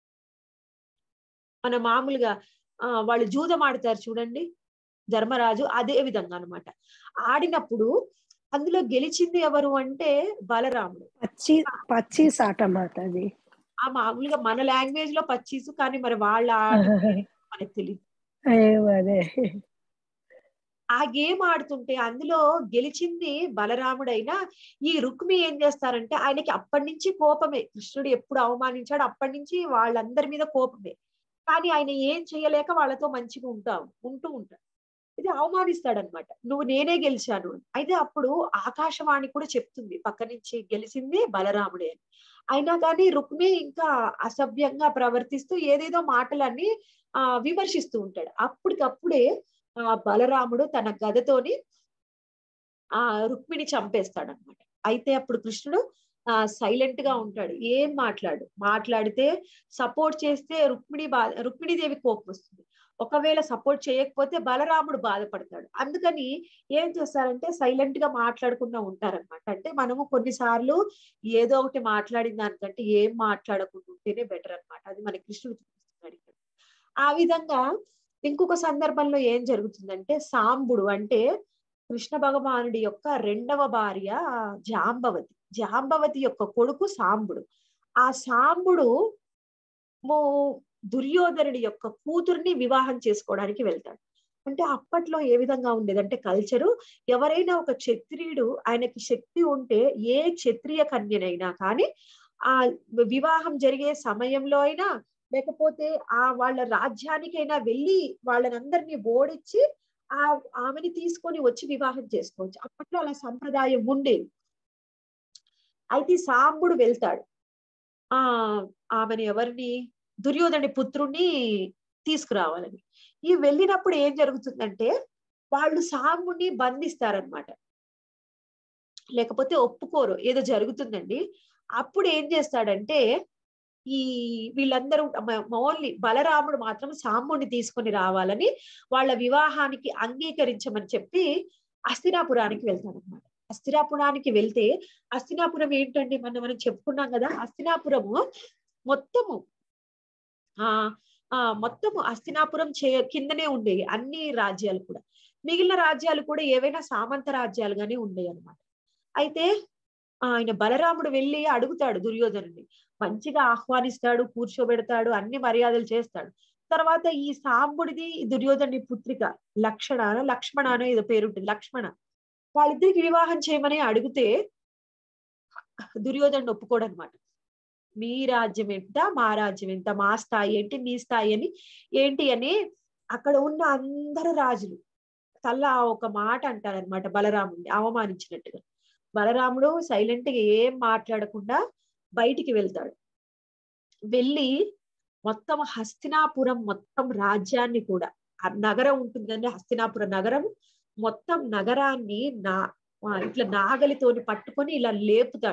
మన మామూలుగా ఆ వాళ్ళు జూదం ఆడతారు చూడండి ధర్మరాజు అదే విధంగా అనమాట ఆడినప్పుడు అందులో గెలిచింది ఎవరు అంటే బలరాముడు పచ్చి పచ్చి సాట మాట అది ఆ మామూలుగా మన లాంగ్వేజ్ లో పచ్చీసు కానీ మరి వాళ్ళ మనకు తెలియదు అయ్యో అదే ఆ గేమ్ ఆడుతుంటే అందులో గెలిచింది బలరాముడైనా ఈ రుక్మి ఏం చేస్తారంటే ఆయనకి అప్పటి నుంచి కోపమే కృష్ణుడు ఎప్పుడు అవమానించాడు అప్పటి నుంచి వాళ్ళందరి మీద కోపమే కానీ ఆయన ఏం చేయలేక వాళ్ళతో మంచిగా ఉంటావు ఉంటూ ఉంటాడు ఇది అవమానిస్తాడనమాట నువ్వు నేనే గెలిచాను అయితే అప్పుడు ఆకాశవాణి కూడా చెప్తుంది పక్క నుంచి గెలిచింది బలరాముడే అని అయినా కానీ రుక్మి ఇంకా అసభ్యంగా ప్రవర్తిస్తూ ఏదేదో మాటలన్నీ ఆ విమర్శిస్తూ ఉంటాడు అప్పటికప్పుడే ఆ బలరాముడు తన గదతోని ఆ రుక్మిణి చంపేస్తాడు అనమాట అయితే అప్పుడు కృష్ణుడు ఆ సైలెంట్ గా ఉంటాడు ఏం మాట్లాడు మాట్లాడితే సపోర్ట్ చేస్తే రుక్మిణి బా రుక్మిణీదేవి కోపం వస్తుంది ఒకవేళ సపోర్ట్ చేయకపోతే బలరాముడు బాధపడతాడు అందుకని ఏం చేస్తారంటే సైలెంట్ గా మాట్లాడకుండా ఉంటారనమాట అంటే మనము కొన్నిసార్లు ఏదో ఒకటి మాట్లాడిన దానికంటే ఏం మాట్లాడకుండా ఉంటేనే బెటర్ అనమాట అది మన కృష్ణుడు చూపిస్తున్నాడు ఇక్కడ ఆ విధంగా ఇంకొక సందర్భంలో ఏం జరుగుతుందంటే సాంబుడు అంటే కృష్ణ భగవానుడి యొక్క రెండవ భార్య జాంబవతి జాంబవతి యొక్క కొడుకు సాంబుడు ఆ సాంబుడు దుర్యోధనుడి యొక్క కూతుర్ని వివాహం చేసుకోవడానికి వెళ్తాడు అంటే అప్పట్లో ఏ విధంగా ఉండేదంటే కల్చరు ఎవరైనా ఒక క్షత్రియుడు ఆయనకి శక్తి ఉంటే ఏ క్షత్రియ కన్యనైనా కానీ ఆ వివాహం జరిగే సమయంలో అయినా లేకపోతే ఆ వాళ్ళ రాజ్యానికైనా వెళ్ళి వాళ్ళనందరినీ ఓడించి ఆ ఆమెని తీసుకొని వచ్చి వివాహం చేసుకోవచ్చు అప్పట్లో అలా సంప్రదాయం ఉండేది అయితే సాంబుడు వెళ్తాడు ఆ ఆమెని ఎవరిని దుర్యోధని పుత్రుణ్ణి తీసుకురావాలని ఈ వెళ్ళినప్పుడు ఏం జరుగుతుందంటే వాళ్ళు సాంబుని బంధిస్తారనమాట లేకపోతే ఒప్పుకోరు ఏదో జరుగుతుందండి అప్పుడు ఏం చేస్తాడంటే ఈ వీళ్ళందరూ ఓన్లీ బలరాముడు మాత్రం సాంబుని తీసుకొని రావాలని వాళ్ళ వివాహానికి అంగీకరించమని చెప్పి అస్థినాపురానికి వెళ్తాడనమాట అస్థినాపురానికి వెళ్తే అస్థినాపురం ఏంటండి మనం మనం చెప్పుకున్నాం కదా అస్థినాపురము మొత్తము ఆ ఆ మొత్తము అస్థినాపురం చే కిందనే ఉండేవి అన్ని రాజ్యాలు కూడా మిగిలిన రాజ్యాలు కూడా ఏవైనా సామంత రాజ్యాలుగానే ఉండేవి అనమాట అయితే ఆయన బలరాముడు వెళ్ళి అడుగుతాడు దుర్యోధనుని మంచిగా ఆహ్వానిస్తాడు కూర్చోబెడతాడు అన్ని మర్యాదలు చేస్తాడు తర్వాత ఈ సాంబుడిది దుర్యోధని పుత్రిక లక్షణ లక్ష్మణ అనో ఏదో పేరుంటుంది లక్ష్మణ వాళ్ళిద్దరికి వివాహం చేయమని అడిగితే దుర్యోధను ఒప్పుకోడు అనమాట మీ రాజ్యం ఎంత మా రాజ్యం ఎంత మా స్థాయి ఏంటి మీ స్థాయి అని ఏంటి అని అక్కడ ఉన్న అందరు రాజులు తల్లా ఒక మాట అంటారనమాట బలరాముడిని అవమానించినట్టుగా బలరాముడు సైలెంట్ గా ఏం మాట్లాడకుండా బయటికి వెళ్తాడు వెళ్ళి మొత్తం హస్తినాపురం మొత్తం రాజ్యాన్ని కూడా నగరం ఉంటుందండి హస్తినాపురం నగరం మొత్తం నగరాన్ని నా ఇట్లా నాగలితోని పట్టుకొని ఇలా లేపుతాడు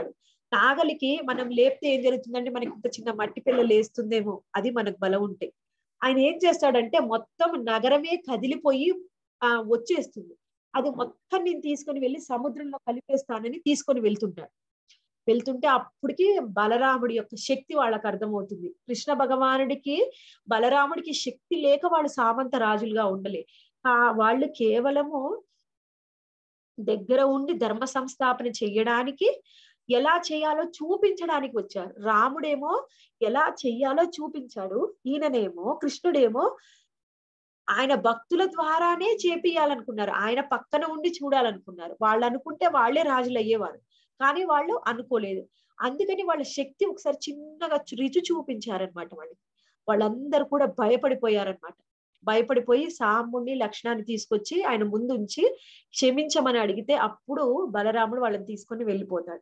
నాగలికి మనం లేపితే ఏం జరుగుతుందంటే మనకి ఇంత చిన్న మట్టి పిల్ల లేస్తుందేమో అది మనకు బలం ఉంటే ఆయన ఏం చేస్తాడంటే మొత్తం నగరమే కదిలిపోయి ఆ వచ్చేస్తుంది అది మొత్తం నేను తీసుకొని వెళ్ళి సముద్రంలో కలిపేస్తానని తీసుకొని వెళ్తుంటాడు వెళ్తుంటే అప్పటికి బలరాముడి యొక్క శక్తి వాళ్ళకి అర్థమవుతుంది కృష్ణ భగవానుడికి బలరాముడికి శక్తి లేక వాళ్ళు సామంత రాజులుగా ఉండలే ఆ వాళ్ళు కేవలము దగ్గర ఉండి ధర్మ సంస్థాపన చెయ్యడానికి ఎలా చేయాలో చూపించడానికి వచ్చారు రాముడేమో ఎలా చెయ్యాలో చూపించాడు ఈయననేమో కృష్ణుడేమో ఆయన భక్తుల ద్వారానే చేపియాలనుకున్నారు ఆయన పక్కన ఉండి చూడాలనుకున్నారు వాళ్ళు అనుకుంటే వాళ్ళే రాజులు అయ్యేవారు కానీ వాళ్ళు అనుకోలేదు అందుకని వాళ్ళ శక్తి ఒకసారి చిన్నగా రుచి చూపించారనమాట వాళ్ళకి వాళ్ళందరూ కూడా భయపడిపోయారనమాట భయపడిపోయి సాముణ్ణి లక్ష్మణాన్ని తీసుకొచ్చి ఆయన ముందు ఉంచి క్షమించమని అడిగితే అప్పుడు బలరాముడు వాళ్ళని తీసుకొని వెళ్ళిపోతాడు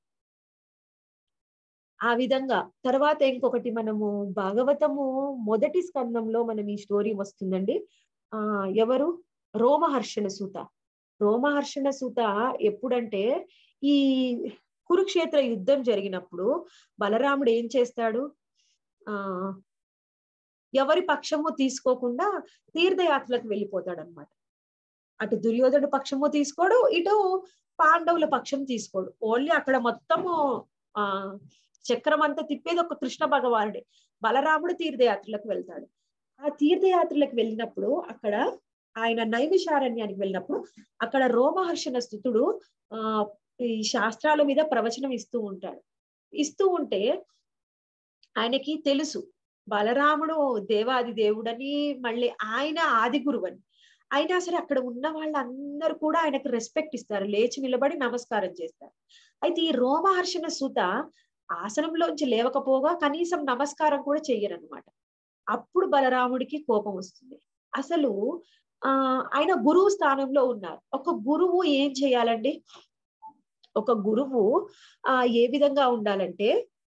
ఆ విధంగా తర్వాత ఇంకొకటి మనము భాగవతము మొదటి స్కందంలో మనం ఈ స్టోరీ వస్తుందండి ఆ ఎవరు రోమహర్షణ సూత రోమహర్షణ సూత ఎప్పుడంటే ఈ కురుక్షేత్ర యుద్ధం జరిగినప్పుడు బలరాముడు ఏం చేస్తాడు ఆ ఎవరి పక్షము తీసుకోకుండా తీర్థయాత్రలకు వెళ్ళిపోతాడు అనమాట అటు దుర్యోధనుడు పక్షము తీసుకోడు ఇటు పాండవుల పక్షం తీసుకోడు ఓన్లీ అక్కడ మొత్తము ఆ చక్రం అంతా తిప్పేది ఒక కృష్ణ భగవానుడే బలరాముడు తీర్థయాత్రలకు వెళ్తాడు ఆ తీర్థయాత్రలకు వెళ్ళినప్పుడు అక్కడ ఆయన నైమిషారణ్యానికి వెళ్ళినప్పుడు అక్కడ రోమహర్షణ స్థుతుడు ఆ ఈ శాస్త్రాల మీద ప్రవచనం ఇస్తూ ఉంటాడు ఇస్తూ ఉంటే ఆయనకి తెలుసు బలరాముడు దేవాది దేవుడని మళ్ళీ ఆయన ఆది గురువని అయినా సరే అక్కడ ఉన్న వాళ్ళందరూ కూడా ఆయనకు రెస్పెక్ట్ ఇస్తారు లేచి నిలబడి నమస్కారం చేస్తారు అయితే ఈ రోమహర్షణ సుత ఆసనంలోంచి లేవకపోగా కనీసం నమస్కారం కూడా చెయ్యరనమాట అప్పుడు బలరాముడికి కోపం వస్తుంది అసలు ఆ ఆయన గురువు స్థానంలో ఉన్నారు ఒక గురువు ఏం చేయాలండి ఒక గురువు ఆ ఏ విధంగా ఉండాలంటే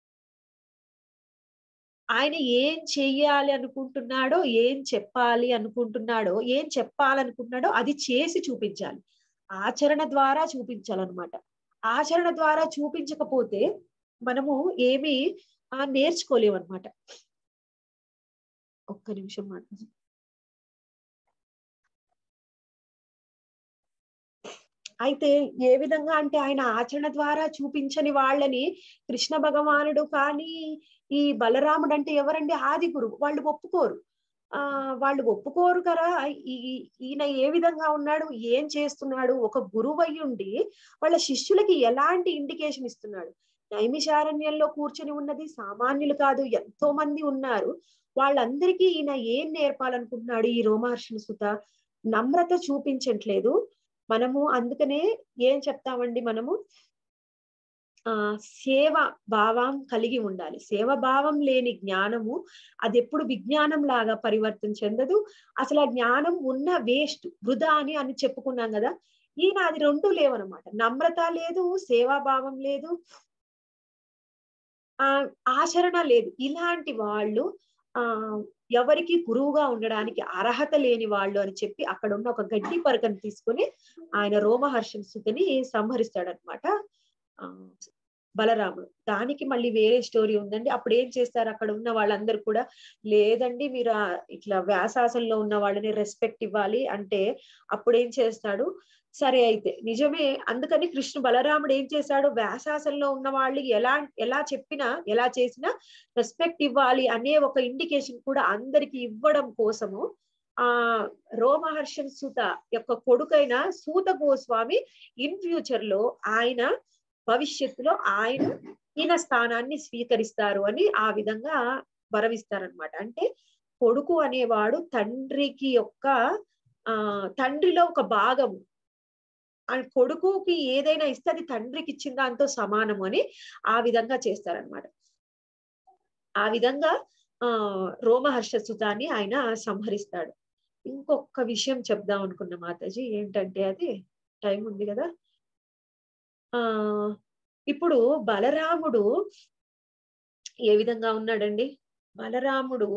ఆయన ఏం చెయ్యాలి అనుకుంటున్నాడో ఏం చెప్పాలి అనుకుంటున్నాడో ఏం చెప్పాలనుకుంటున్నాడో అది చేసి చూపించాలి ఆచరణ ద్వారా చూపించాలన్నమాట ఆచరణ ద్వారా చూపించకపోతే మనము ఏమి ఆ నేర్చుకోలేమన్నమాట ఒక్క నిమిషం మాట అయితే ఏ విధంగా అంటే ఆయన ఆచరణ ద్వారా చూపించని వాళ్ళని కృష్ణ భగవానుడు కానీ ఈ బలరాముడు అంటే ఎవరండి ఆది గురువు వాళ్ళు ఒప్పుకోరు ఆ వాళ్ళు ఒప్పుకోరు కదా ఈ ఈయన ఏ విధంగా ఉన్నాడు ఏం చేస్తున్నాడు ఒక గురువు అయ్యుండి వాళ్ళ శిష్యులకి ఎలాంటి ఇండికేషన్ ఇస్తున్నాడు నైమిషారణ్యంలో కూర్చొని ఉన్నది సామాన్యులు కాదు ఎంతో మంది ఉన్నారు వాళ్ళందరికీ ఈయన ఏం నేర్పాలనుకుంటున్నాడు ఈ రోమహర్షణ సుత నమ్రత చూపించట్లేదు మనము అందుకనే ఏం చెప్తామండి మనము ఆ సేవ భావం కలిగి ఉండాలి సేవ భావం లేని జ్ఞానము అది ఎప్పుడు విజ్ఞానం లాగా పరివర్తన చెందదు అసలు ఆ జ్ఞానం ఉన్న వేస్ట్ వృధా అని అని చెప్పుకున్నాం కదా ఈయన అది రెండు లేవనమాట నమ్రత లేదు సేవాభావం లేదు ఆ ఆచరణ లేదు ఇలాంటి వాళ్ళు ఆ ఎవరికి గురువుగా ఉండడానికి అర్హత లేని వాళ్ళు అని చెప్పి అక్కడ ఉన్న ఒక గడ్డి పరకను తీసుకొని ఆయన రోమహర్షణ సుతని సంహరిస్తాడనమాట ఆ బలరాముడు దానికి మళ్ళీ వేరే స్టోరీ ఉందండి అప్పుడు ఏం చేస్తారు అక్కడ ఉన్న వాళ్ళందరూ కూడా లేదండి మీరు ఇట్లా వ్యాసాసంలో ఉన్న వాళ్ళని రెస్పెక్ట్ ఇవ్వాలి అంటే అప్పుడు ఏం చేస్తాడు సరే అయితే నిజమే అందుకని కృష్ణ బలరాముడు ఏం చేశాడు వ్యాసాసంలో ఉన్న వాళ్ళు ఎలా ఎలా చెప్పినా ఎలా చేసినా రెస్పెక్ట్ ఇవ్వాలి అనే ఒక ఇండికేషన్ కూడా అందరికి ఇవ్వడం కోసము ఆ రోమహర్షన్ సూత యొక్క కొడుకైన సూత గోస్వామి ఇన్ ఫ్యూచర్ లో ఆయన భవిష్యత్తులో ఆయన ఈయన స్థానాన్ని స్వీకరిస్తారు అని ఆ విధంగా వరవిస్తారనమాట అంటే కొడుకు అనేవాడు తండ్రికి యొక్క ఆ తండ్రిలో ఒక భాగము ఆ కొడుకుకి ఏదైనా ఇస్తే అది తండ్రికి ఇచ్చిన దాంతో సమానము అని ఆ విధంగా చేస్తారనమాట ఆ విధంగా ఆ రోమహర్ష సుతాన్ని ఆయన సంహరిస్తాడు ఇంకొక విషయం చెప్దాం అనుకున్న మాతాజీ ఏంటంటే అది టైం ఉంది కదా ఆ ఇప్పుడు బలరాముడు ఏ విధంగా ఉన్నాడండి బలరాముడు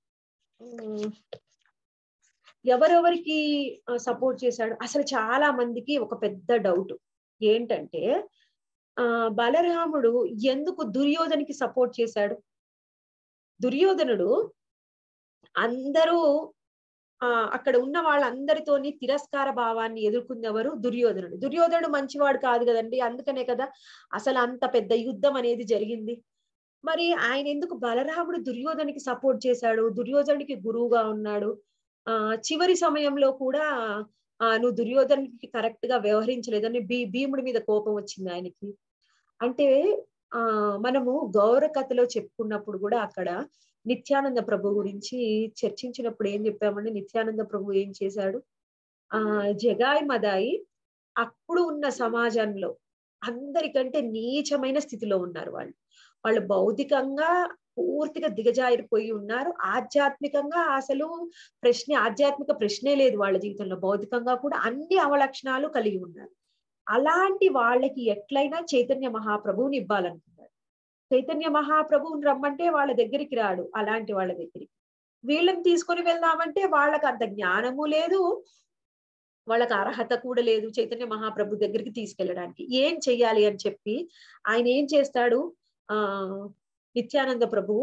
ఎవరెవరికి సపోర్ట్ చేశాడు అసలు చాలా మందికి ఒక పెద్ద డౌట్ ఏంటంటే ఆ బలరాముడు ఎందుకు దుర్యోధనికి సపోర్ట్ చేశాడు దుర్యోధనుడు అందరూ ఆ అక్కడ ఉన్న వాళ్ళందరితోని తిరస్కార భావాన్ని ఎదుర్కొన్నెవరు దుర్యోధనుడు దుర్యోధనుడు మంచివాడు కాదు కదండి అందుకనే కదా అసలు అంత పెద్ద యుద్ధం అనేది జరిగింది మరి ఆయన ఎందుకు బలరాముడు దుర్యోధనికి సపోర్ట్ చేశాడు దుర్యోధనుడికి గురువుగా ఉన్నాడు ఆ చివరి సమయంలో కూడా ఆ నువ్వు దుర్యోధనుడికి కరెక్ట్ గా వ్యవహరించలేదని భీ భీముడి మీద కోపం వచ్చింది ఆయనకి అంటే ఆ మనము గౌర కథలో చెప్పుకున్నప్పుడు కూడా అక్కడ నిత్యానంద ప్రభు గురించి చర్చించినప్పుడు ఏం చెప్పామంటే నిత్యానంద ప్రభు ఏం చేశాడు ఆ జగాయి మదాయి అప్పుడు ఉన్న సమాజంలో అందరికంటే నీచమైన స్థితిలో ఉన్నారు వాళ్ళు వాళ్ళు భౌతికంగా పూర్తిగా దిగజారిపోయి ఉన్నారు ఆధ్యాత్మికంగా అసలు ప్రశ్న ఆధ్యాత్మిక ప్రశ్నే లేదు వాళ్ళ జీవితంలో భౌతికంగా కూడా అన్ని అవలక్షణాలు కలిగి ఉన్నారు అలాంటి వాళ్ళకి ఎట్లయినా చైతన్య మహాప్రభువుని ఇవ్వాలనుకున్నారు చైతన్య మహాప్రభువుని రమ్మంటే వాళ్ళ దగ్గరికి రాడు అలాంటి వాళ్ళ దగ్గరికి వీళ్ళని తీసుకొని వెళ్దామంటే వాళ్ళకి అంత జ్ఞానము లేదు వాళ్ళకి అర్హత కూడా లేదు చైతన్య మహాప్రభు దగ్గరికి తీసుకెళ్ళడానికి ఏం చెయ్యాలి అని చెప్పి ఆయన ఏం చేస్తాడు ఆ నిత్యానంద ప్రభువు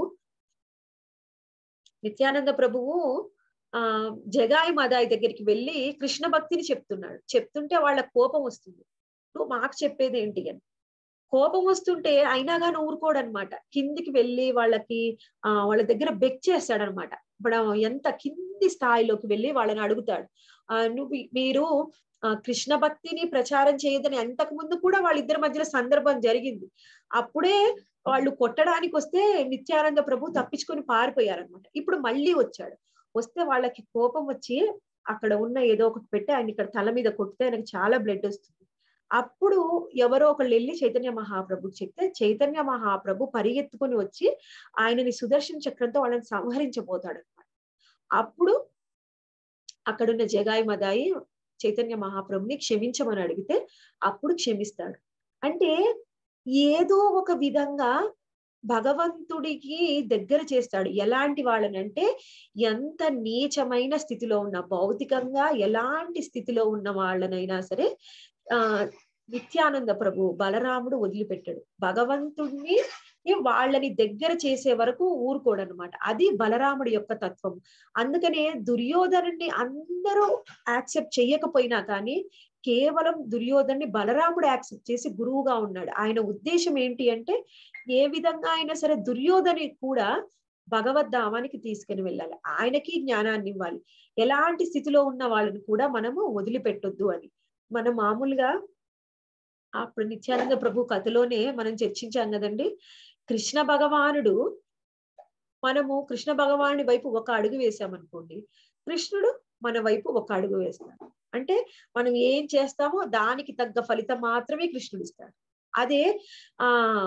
నిత్యానంద ప్రభువు ఆ జగాయి మదాయి దగ్గరికి వెళ్ళి కృష్ణ భక్తిని చెప్తున్నాడు చెప్తుంటే వాళ్ళ కోపం వస్తుంది నువ్వు మాకు చెప్పేది ఏంటి అని కోపం వస్తుంటే అయినా కానీ ఊరుకోడనమాట కిందికి వెళ్ళి వాళ్ళకి ఆ వాళ్ళ దగ్గర బెక్ చేస్తాడనమాట ఇప్పుడు ఎంత కింది స్థాయిలోకి వెళ్ళి వాళ్ళని అడుగుతాడు ఆ నువ్వు మీరు ఆ కృష్ణ భక్తిని ప్రచారం చేయదని అంతకు ముందు కూడా వాళ్ళిద్దరి మధ్యలో సందర్భం జరిగింది అప్పుడే వాళ్ళు కొట్టడానికి వస్తే నిత్యానంద ప్రభు తప్పించుకొని పారిపోయారనమాట ఇప్పుడు మళ్ళీ వచ్చాడు వస్తే వాళ్ళకి కోపం వచ్చి అక్కడ ఉన్న ఏదో ఒకటి పెట్టి ఆయన ఇక్కడ తల మీద కొడితే ఆయనకి చాలా బ్లడ్ వస్తుంది అప్పుడు ఎవరో ఒకళ్ళు వెళ్ళి చైతన్య మహాప్రభుకి చెప్తే చైతన్య మహాప్రభు పరిగెత్తుకుని వచ్చి ఆయనని సుదర్శన చక్రంతో వాళ్ళని సంహరించబోతాడు అనమాట అప్పుడు అక్కడున్న జగాయి మదాయి చైతన్య మహాప్రభుని క్షమించమని అడిగితే అప్పుడు క్షమిస్తాడు అంటే ఏదో ఒక విధంగా భగవంతుడికి దగ్గర చేస్తాడు ఎలాంటి వాళ్ళనంటే ఎంత నీచమైన స్థితిలో ఉన్న భౌతికంగా ఎలాంటి స్థితిలో ఉన్న వాళ్ళనైనా సరే ఆ నిత్యానంద ప్రభు బలరాముడు వదిలిపెట్టాడు భగవంతుడిని వాళ్ళని దగ్గర చేసే వరకు ఊరుకోడనమాట అది బలరాముడి యొక్క తత్వం అందుకనే దుర్యోధనుని అందరూ యాక్సెప్ట్ చెయ్యకపోయినా కానీ కేవలం దుర్యోధన్ని బలరాముడు యాక్సెప్ట్ చేసి గురువుగా ఉన్నాడు ఆయన ఉద్దేశం ఏంటి అంటే ఏ విధంగా అయినా సరే దుర్యోధని కూడా భగవద్ధామానికి తీసుకుని వెళ్ళాలి ఆయనకి జ్ఞానాన్ని ఇవ్వాలి ఎలాంటి స్థితిలో ఉన్న వాళ్ళని కూడా మనము వదిలిపెట్టొద్దు అని మనం మామూలుగా అప్పుడు నిత్యానంద ప్రభు కథలోనే మనం చర్చించాం కదండి కృష్ణ భగవానుడు మనము కృష్ణ భగవానుడి వైపు ఒక అడుగు వేసామనుకోండి కృష్ణుడు మన వైపు ఒక అడుగు వేస్తాడు అంటే మనం ఏం చేస్తామో దానికి తగ్గ ఫలితం మాత్రమే కృష్ణుడు ఇస్తాడు అదే ఆ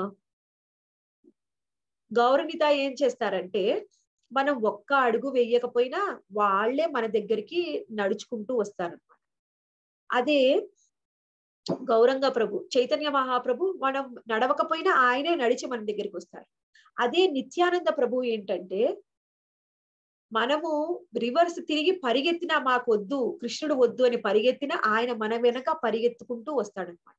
గౌరవిత ఏం చేస్తారంటే మనం ఒక్క అడుగు వేయకపోయినా వాళ్ళే మన దగ్గరికి నడుచుకుంటూ వస్తారనమాట అదే గౌరంగ ప్రభు చైతన్య మహాప్రభు మనం నడవకపోయినా ఆయనే నడిచి మన దగ్గరికి వస్తారు అదే నిత్యానంద ప్రభు ఏంటంటే మనము రివర్స్ తిరిగి పరిగెత్తినా మాకు వద్దు కృష్ణుడు వద్దు అని పరిగెత్తినా ఆయన మన వెనక పరిగెత్తుకుంటూ వస్తాడనమాట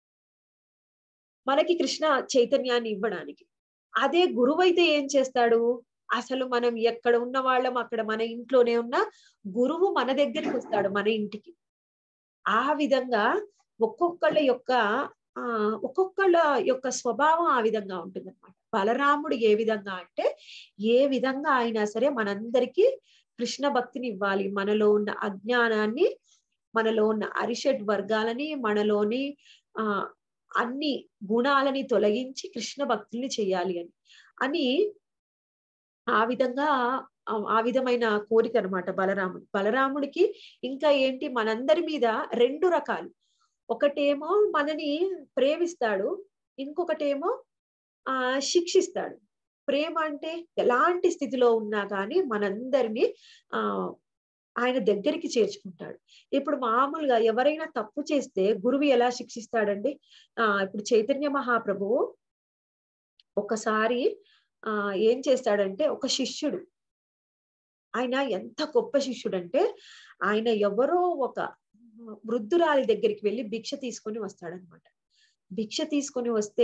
మనకి కృష్ణ చైతన్యాన్ని ఇవ్వడానికి అదే గురువైతే ఏం చేస్తాడు అసలు మనం ఎక్కడ ఉన్న వాళ్ళం అక్కడ మన ఇంట్లోనే ఉన్న గురువు మన దగ్గరికి వస్తాడు మన ఇంటికి ఆ విధంగా ఒక్కొక్కళ్ళ యొక్క ఆ ఒక్కొక్కళ్ళ యొక్క స్వభావం ఆ విధంగా ఉంటుంది అనమాట బలరాముడు ఏ విధంగా అంటే ఏ విధంగా అయినా సరే మనందరికీ కృష్ణ భక్తిని ఇవ్వాలి మనలో ఉన్న అజ్ఞానాన్ని మనలో ఉన్న అరిషడ్ వర్గాలని మనలోని ఆ అన్ని గుణాలని తొలగించి కృష్ణ భక్తుల్ని చేయాలి అని అని ఆ విధంగా ఆ విధమైన కోరిక అనమాట బలరాముడు బలరాముడికి ఇంకా ఏంటి మనందరి మీద రెండు రకాలు ఒకటేమో మనని ప్రేమిస్తాడు ఇంకొకటేమో ఆ శిక్షిస్తాడు ప్రేమ అంటే ఎలాంటి స్థితిలో ఉన్నా కానీ మనందరినీ ఆ ఆయన దగ్గరికి చేర్చుకుంటాడు ఇప్పుడు మామూలుగా ఎవరైనా తప్పు చేస్తే గురువు ఎలా శిక్షిస్తాడండి ఆ ఇప్పుడు చైతన్య మహాప్రభువు ఒకసారి ఆ ఏం చేస్తాడంటే ఒక శిష్యుడు ఆయన ఎంత గొప్ప శిష్యుడు అంటే ఆయన ఎవరో ఒక వృద్ధురాలి దగ్గరికి వెళ్ళి భిక్ష తీసుకొని వస్తాడనమాట భిక్ష తీసుకొని వస్తే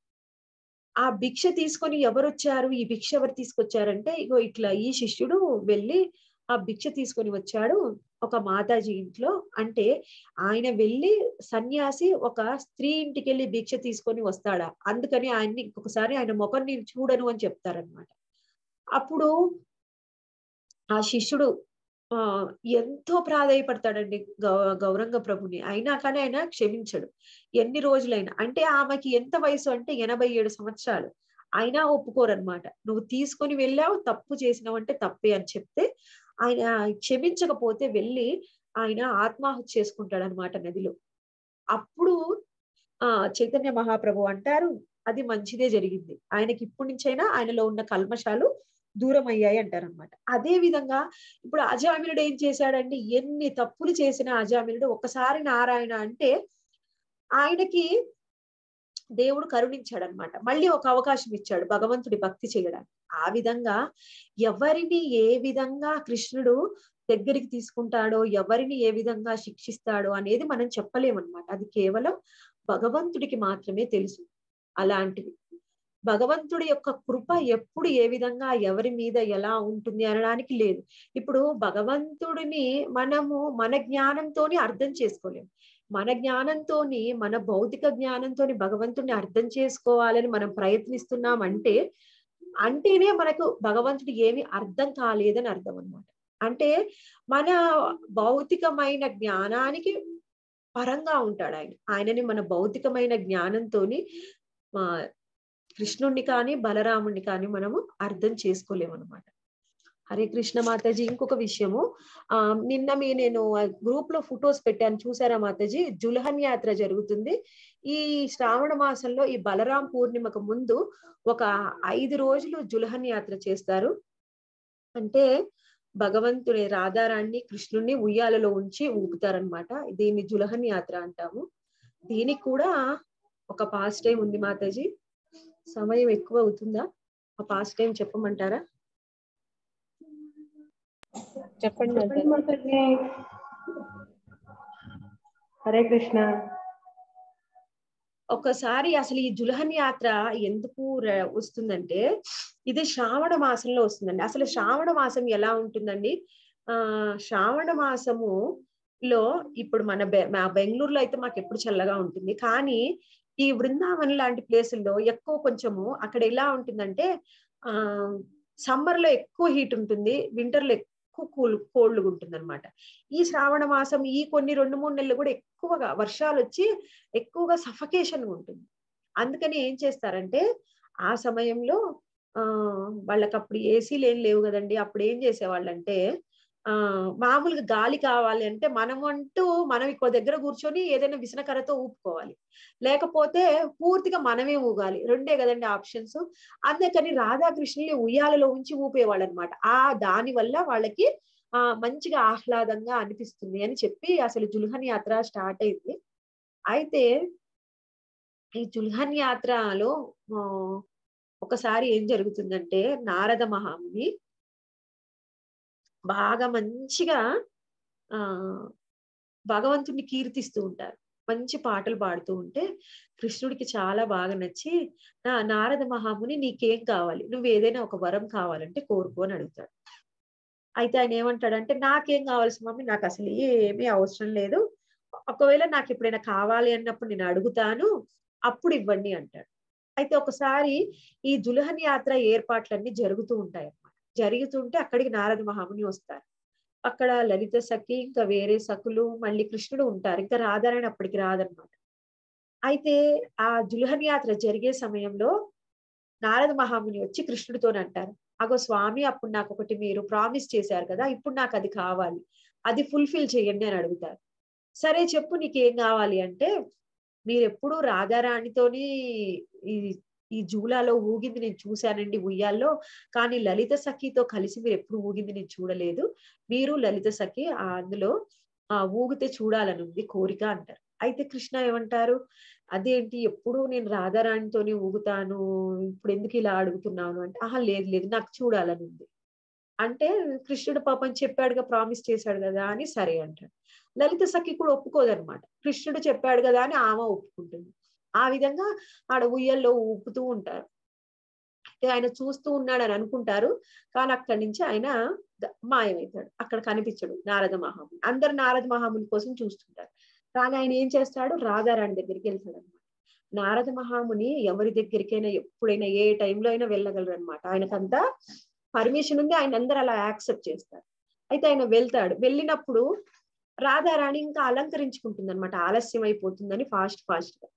ఆ భిక్ష తీసుకొని ఎవరు వచ్చారు ఈ భిక్ష ఎవరు తీసుకొచ్చారంటే ఇగో ఇట్లా ఈ శిష్యుడు వెళ్ళి ఆ భిక్ష తీసుకొని వచ్చాడు ఒక మాతాజీ ఇంట్లో అంటే ఆయన వెళ్ళి సన్యాసి ఒక స్త్రీ ఇంటికి వెళ్ళి భిక్ష తీసుకొని వస్తాడా అందుకని ఆయన్ని ఇంకొకసారి ఆయన ముఖం నేను చూడను అని చెప్తారనమాట అప్పుడు ఆ శిష్యుడు ఆ ఎంతో ప్రాధాయపడతాడండి గౌ గౌరంగ ప్రభుని అయినా కానీ ఆయన క్షమించడు ఎన్ని రోజులైనా అంటే ఆమెకి ఎంత వయసు అంటే ఎనభై ఏడు సంవత్సరాలు అయినా ఒప్పుకోరనమాట నువ్వు తీసుకొని వెళ్ళావు తప్పు చేసినావు అంటే తప్పే అని చెప్తే ఆయన క్షమించకపోతే వెళ్ళి ఆయన ఆత్మాహుతి చేసుకుంటాడు అనమాట నదిలో అప్పుడు ఆ చైతన్య మహాప్రభు అంటారు అది మంచిదే జరిగింది ఆయనకి ఇప్పటి నుంచైనా ఆయనలో ఉన్న కల్మషాలు దూరం అయ్యాయి అంటారనమాట అదే విధంగా ఇప్పుడు అజామినుడు ఏం చేశాడండి ఎన్ని తప్పులు చేసిన అజామినుడు ఒక్కసారి నారాయణ అంటే ఆయనకి దేవుడు కరుణించాడు అనమాట మళ్ళీ ఒక అవకాశం ఇచ్చాడు భగవంతుడి భక్తి చేయడానికి ఆ విధంగా ఎవరిని ఏ విధంగా కృష్ణుడు దగ్గరికి తీసుకుంటాడో ఎవరిని ఏ విధంగా శిక్షిస్తాడో అనేది మనం చెప్పలేమన్నమాట అది కేవలం భగవంతుడికి మాత్రమే తెలుసు అలాంటివి భగవంతుడి యొక్క కృప ఎప్పుడు ఏ విధంగా ఎవరి మీద ఎలా ఉంటుంది అనడానికి లేదు ఇప్పుడు భగవంతుడిని మనము మన జ్ఞానంతోని అర్థం చేసుకోలేము మన జ్ఞానంతోని మన భౌతిక జ్ఞానంతోని భగవంతుడిని అర్థం చేసుకోవాలని మనం ప్రయత్నిస్తున్నాం అంటే అంటేనే మనకు భగవంతుడు ఏమి అర్థం కాలేదని అర్థం అనమాట అంటే మన భౌతికమైన జ్ఞానానికి పరంగా ఉంటాడు ఆయన ఆయనని మన భౌతికమైన జ్ఞానంతోని మా కృష్ణుణ్ణి కానీ బలరాముణ్ణి కానీ మనము అర్థం చేసుకోలేమన్నమాట హరే కృష్ణ మాతాజీ ఇంకొక విషయము ఆ నిన్న మీ నేను గ్రూప్ లో ఫొటోస్ పెట్టాను చూసారా మాతాజీ జుల్హన్ యాత్ర జరుగుతుంది ఈ శ్రావణ మాసంలో ఈ బలరాం పూర్ణిమకు ముందు ఒక ఐదు రోజులు జుల్హన్ యాత్ర చేస్తారు అంటే భగవంతుని రాధారాన్ని కృష్ణుణ్ణి ఉయ్యాలలో ఉంచి ఊపుతారనమాట దీన్ని జులహన్ యాత్ర అంటాము దీనికి కూడా ఒక పాస్ టైం ఉంది మాతాజీ సమయం ఎక్కువ అవుతుందా ఆ పాస్ టైం చెప్పమంటారా చెప్పండి చెప్పండి మాతాజీ. మాతాజీ హరే కృష్ణ ఒకసారి అసలు ఈ జులహన్ యాత్ర ఎందుకు ర- వస్తుందంటే ఇది శ్రావణ మాసంలో వస్తుందండి అసలు శ్రావణ మాసం ఎలా ఉంటుందండి ఆ శ్రావణ మాసము లో ఇప్పుడు మన బె- మా బెంగళూరులో అయితే మాకు ఎప్పుడు చల్లగా ఉంటుంది కానీ ఈ బృందావన్ లాంటి ప్లేసుల్లో ఎక్కువ కొంచెము అక్కడ ఎలా ఉంటుందంటే ఆ సమ్మర్ లో ఎక్కువ హీట్ ఉంటుంది వింటర్ లో ఎక్కువ కూల్ కోల్డ్ ఉంటుంది అనమాట ఈ శ్రావణ మాసం ఈ కొన్ని రెండు మూడు నెలలు కూడా ఎక్కువగా వర్షాలు వచ్చి ఎక్కువగా సఫకేషన్ ఉంటుంది అందుకని ఏం చేస్తారంటే ఆ సమయంలో ఆ వాళ్ళకి అప్పుడు ఏసీలు ఏం లేవు కదండి అప్పుడు ఏం చేసేవాళ్ళంటే ఆ మామూలుగా గాలి కావాలి అంటే మనం అంటూ మనం ఇంకో దగ్గర కూర్చొని ఏదైనా విసనకరతో ఊపుకోవాలి లేకపోతే పూర్తిగా మనమే ఊగాలి రెండే కదండి ఆప్షన్స్ అందుకని రాధాకృష్ణుల్ని ఉయ్యాలలో ఉంచి ఊపేవాళ్ళు అనమాట ఆ దాని వల్ల వాళ్ళకి ఆ మంచిగా ఆహ్లాదంగా అనిపిస్తుంది అని చెప్పి అసలు జుల్హన్ యాత్ర స్టార్ట్ అయింది అయితే ఈ జుల్హన్ యాత్రలో ఆ, ఒకసారి ఏం జరుగుతుందంటే నారద మహాముని బాగా మంచిగా ఆ భగవంతుడిని కీర్తిస్తూ ఉంటారు మంచి పాటలు పాడుతూ ఉంటే కృష్ణుడికి చాలా బాగా నచ్చి నా నారద మహాముని నీకేం కావాలి నువ్వు ఏదైనా ఒక వరం కావాలంటే కోరుకో అని అడుగుతాడు అయితే ఆయన ఏమంటాడంటే నాకేం కావాలి స్వామి నాకు అసలు ఏమీ అవసరం లేదు ఒకవేళ నాకు ఎప్పుడైనా కావాలి అన్నప్పుడు నేను అడుగుతాను అప్పుడు ఇవ్వండి అంటాడు అయితే ఒకసారి ఈ జులహన్ యాత్ర ఏర్పాట్లన్నీ జరుగుతూ ఉంటాయి అన్నమాట జరుగుతుంటే అక్కడికి నారద మహాముని వస్తారు అక్కడ లలిత సఖి ఇంకా వేరే సఖులు మళ్ళీ కృష్ణుడు ఉంటారు ఇంకా రాధారాయణ అప్పటికి రాదనమాట అయితే ఆ జులహన్ యాత్ర జరిగే సమయంలో నారద మహాముని వచ్చి కృష్ణుడితో అంటారు అగో స్వామి అప్పుడు నాకు ఒకటి మీరు ప్రామిస్ చేశారు కదా ఇప్పుడు నాకు అది కావాలి అది ఫుల్ఫిల్ చేయండి అని అడుగుతారు సరే చెప్పు నీకేం కావాలి అంటే మీరు ఎప్పుడు రాధారాణితోని ఈ ఈ జూలాలో ఊగింది నేను చూశానండి ఉయ్యాల్లో కానీ లలిత సఖితో కలిసి మీరు ఎప్పుడు ఊగింది నేను చూడలేదు మీరు లలిత సఖి ఆ అందులో ఆ ఊగితే చూడాలని ఉంది కోరిక అంటారు అయితే కృష్ణ ఏమంటారు అదేంటి ఎప్పుడు నేను రాధారాణితోనే ఊగుతాను ఇప్పుడు ఎందుకు ఇలా అడుగుతున్నాను అంటే ఆహా లేదు లేదు నాకు చూడాలని ఉంది అంటే కృష్ణుడు పాపం చెప్పాడుగా ప్రామిస్ చేశాడు కదా అని సరే అంటాడు లలిత సఖి కూడా ఒప్పుకోదనమాట కృష్ణుడు చెప్పాడు కదా అని ఆమె ఒప్పుకుంటుంది ఆ విధంగా ఆడ ఉయ్యల్లో ఊపుతూ ఉంటారు ఆయన చూస్తూ ఉన్నాడని అనుకుంటారు కానీ అక్కడి నుంచి ఆయన మాయమవుతాడు అక్కడ కనిపించడు నారద మహాముని అందరు నారద మహాముని కోసం చూస్తుంటారు కానీ ఆయన ఏం చేస్తాడు రాధారాణి దగ్గరికి వెళ్తాడు అనమాట నారద మహాముని ఎవరి దగ్గరికైనా ఎప్పుడైనా ఏ టైంలో అయినా వెళ్ళగలరు అనమాట ఆయనకంతా పర్మిషన్ ఉంది ఆయన అందరు అలా యాక్సెప్ట్ చేస్తారు అయితే ఆయన వెళ్తాడు వెళ్ళినప్పుడు రాధారాణి ఇంకా అలంకరించుకుంటుంది అనమాట ఆలస్యం అయిపోతుందని ఫాస్ట్ ఫాస్ట్ గా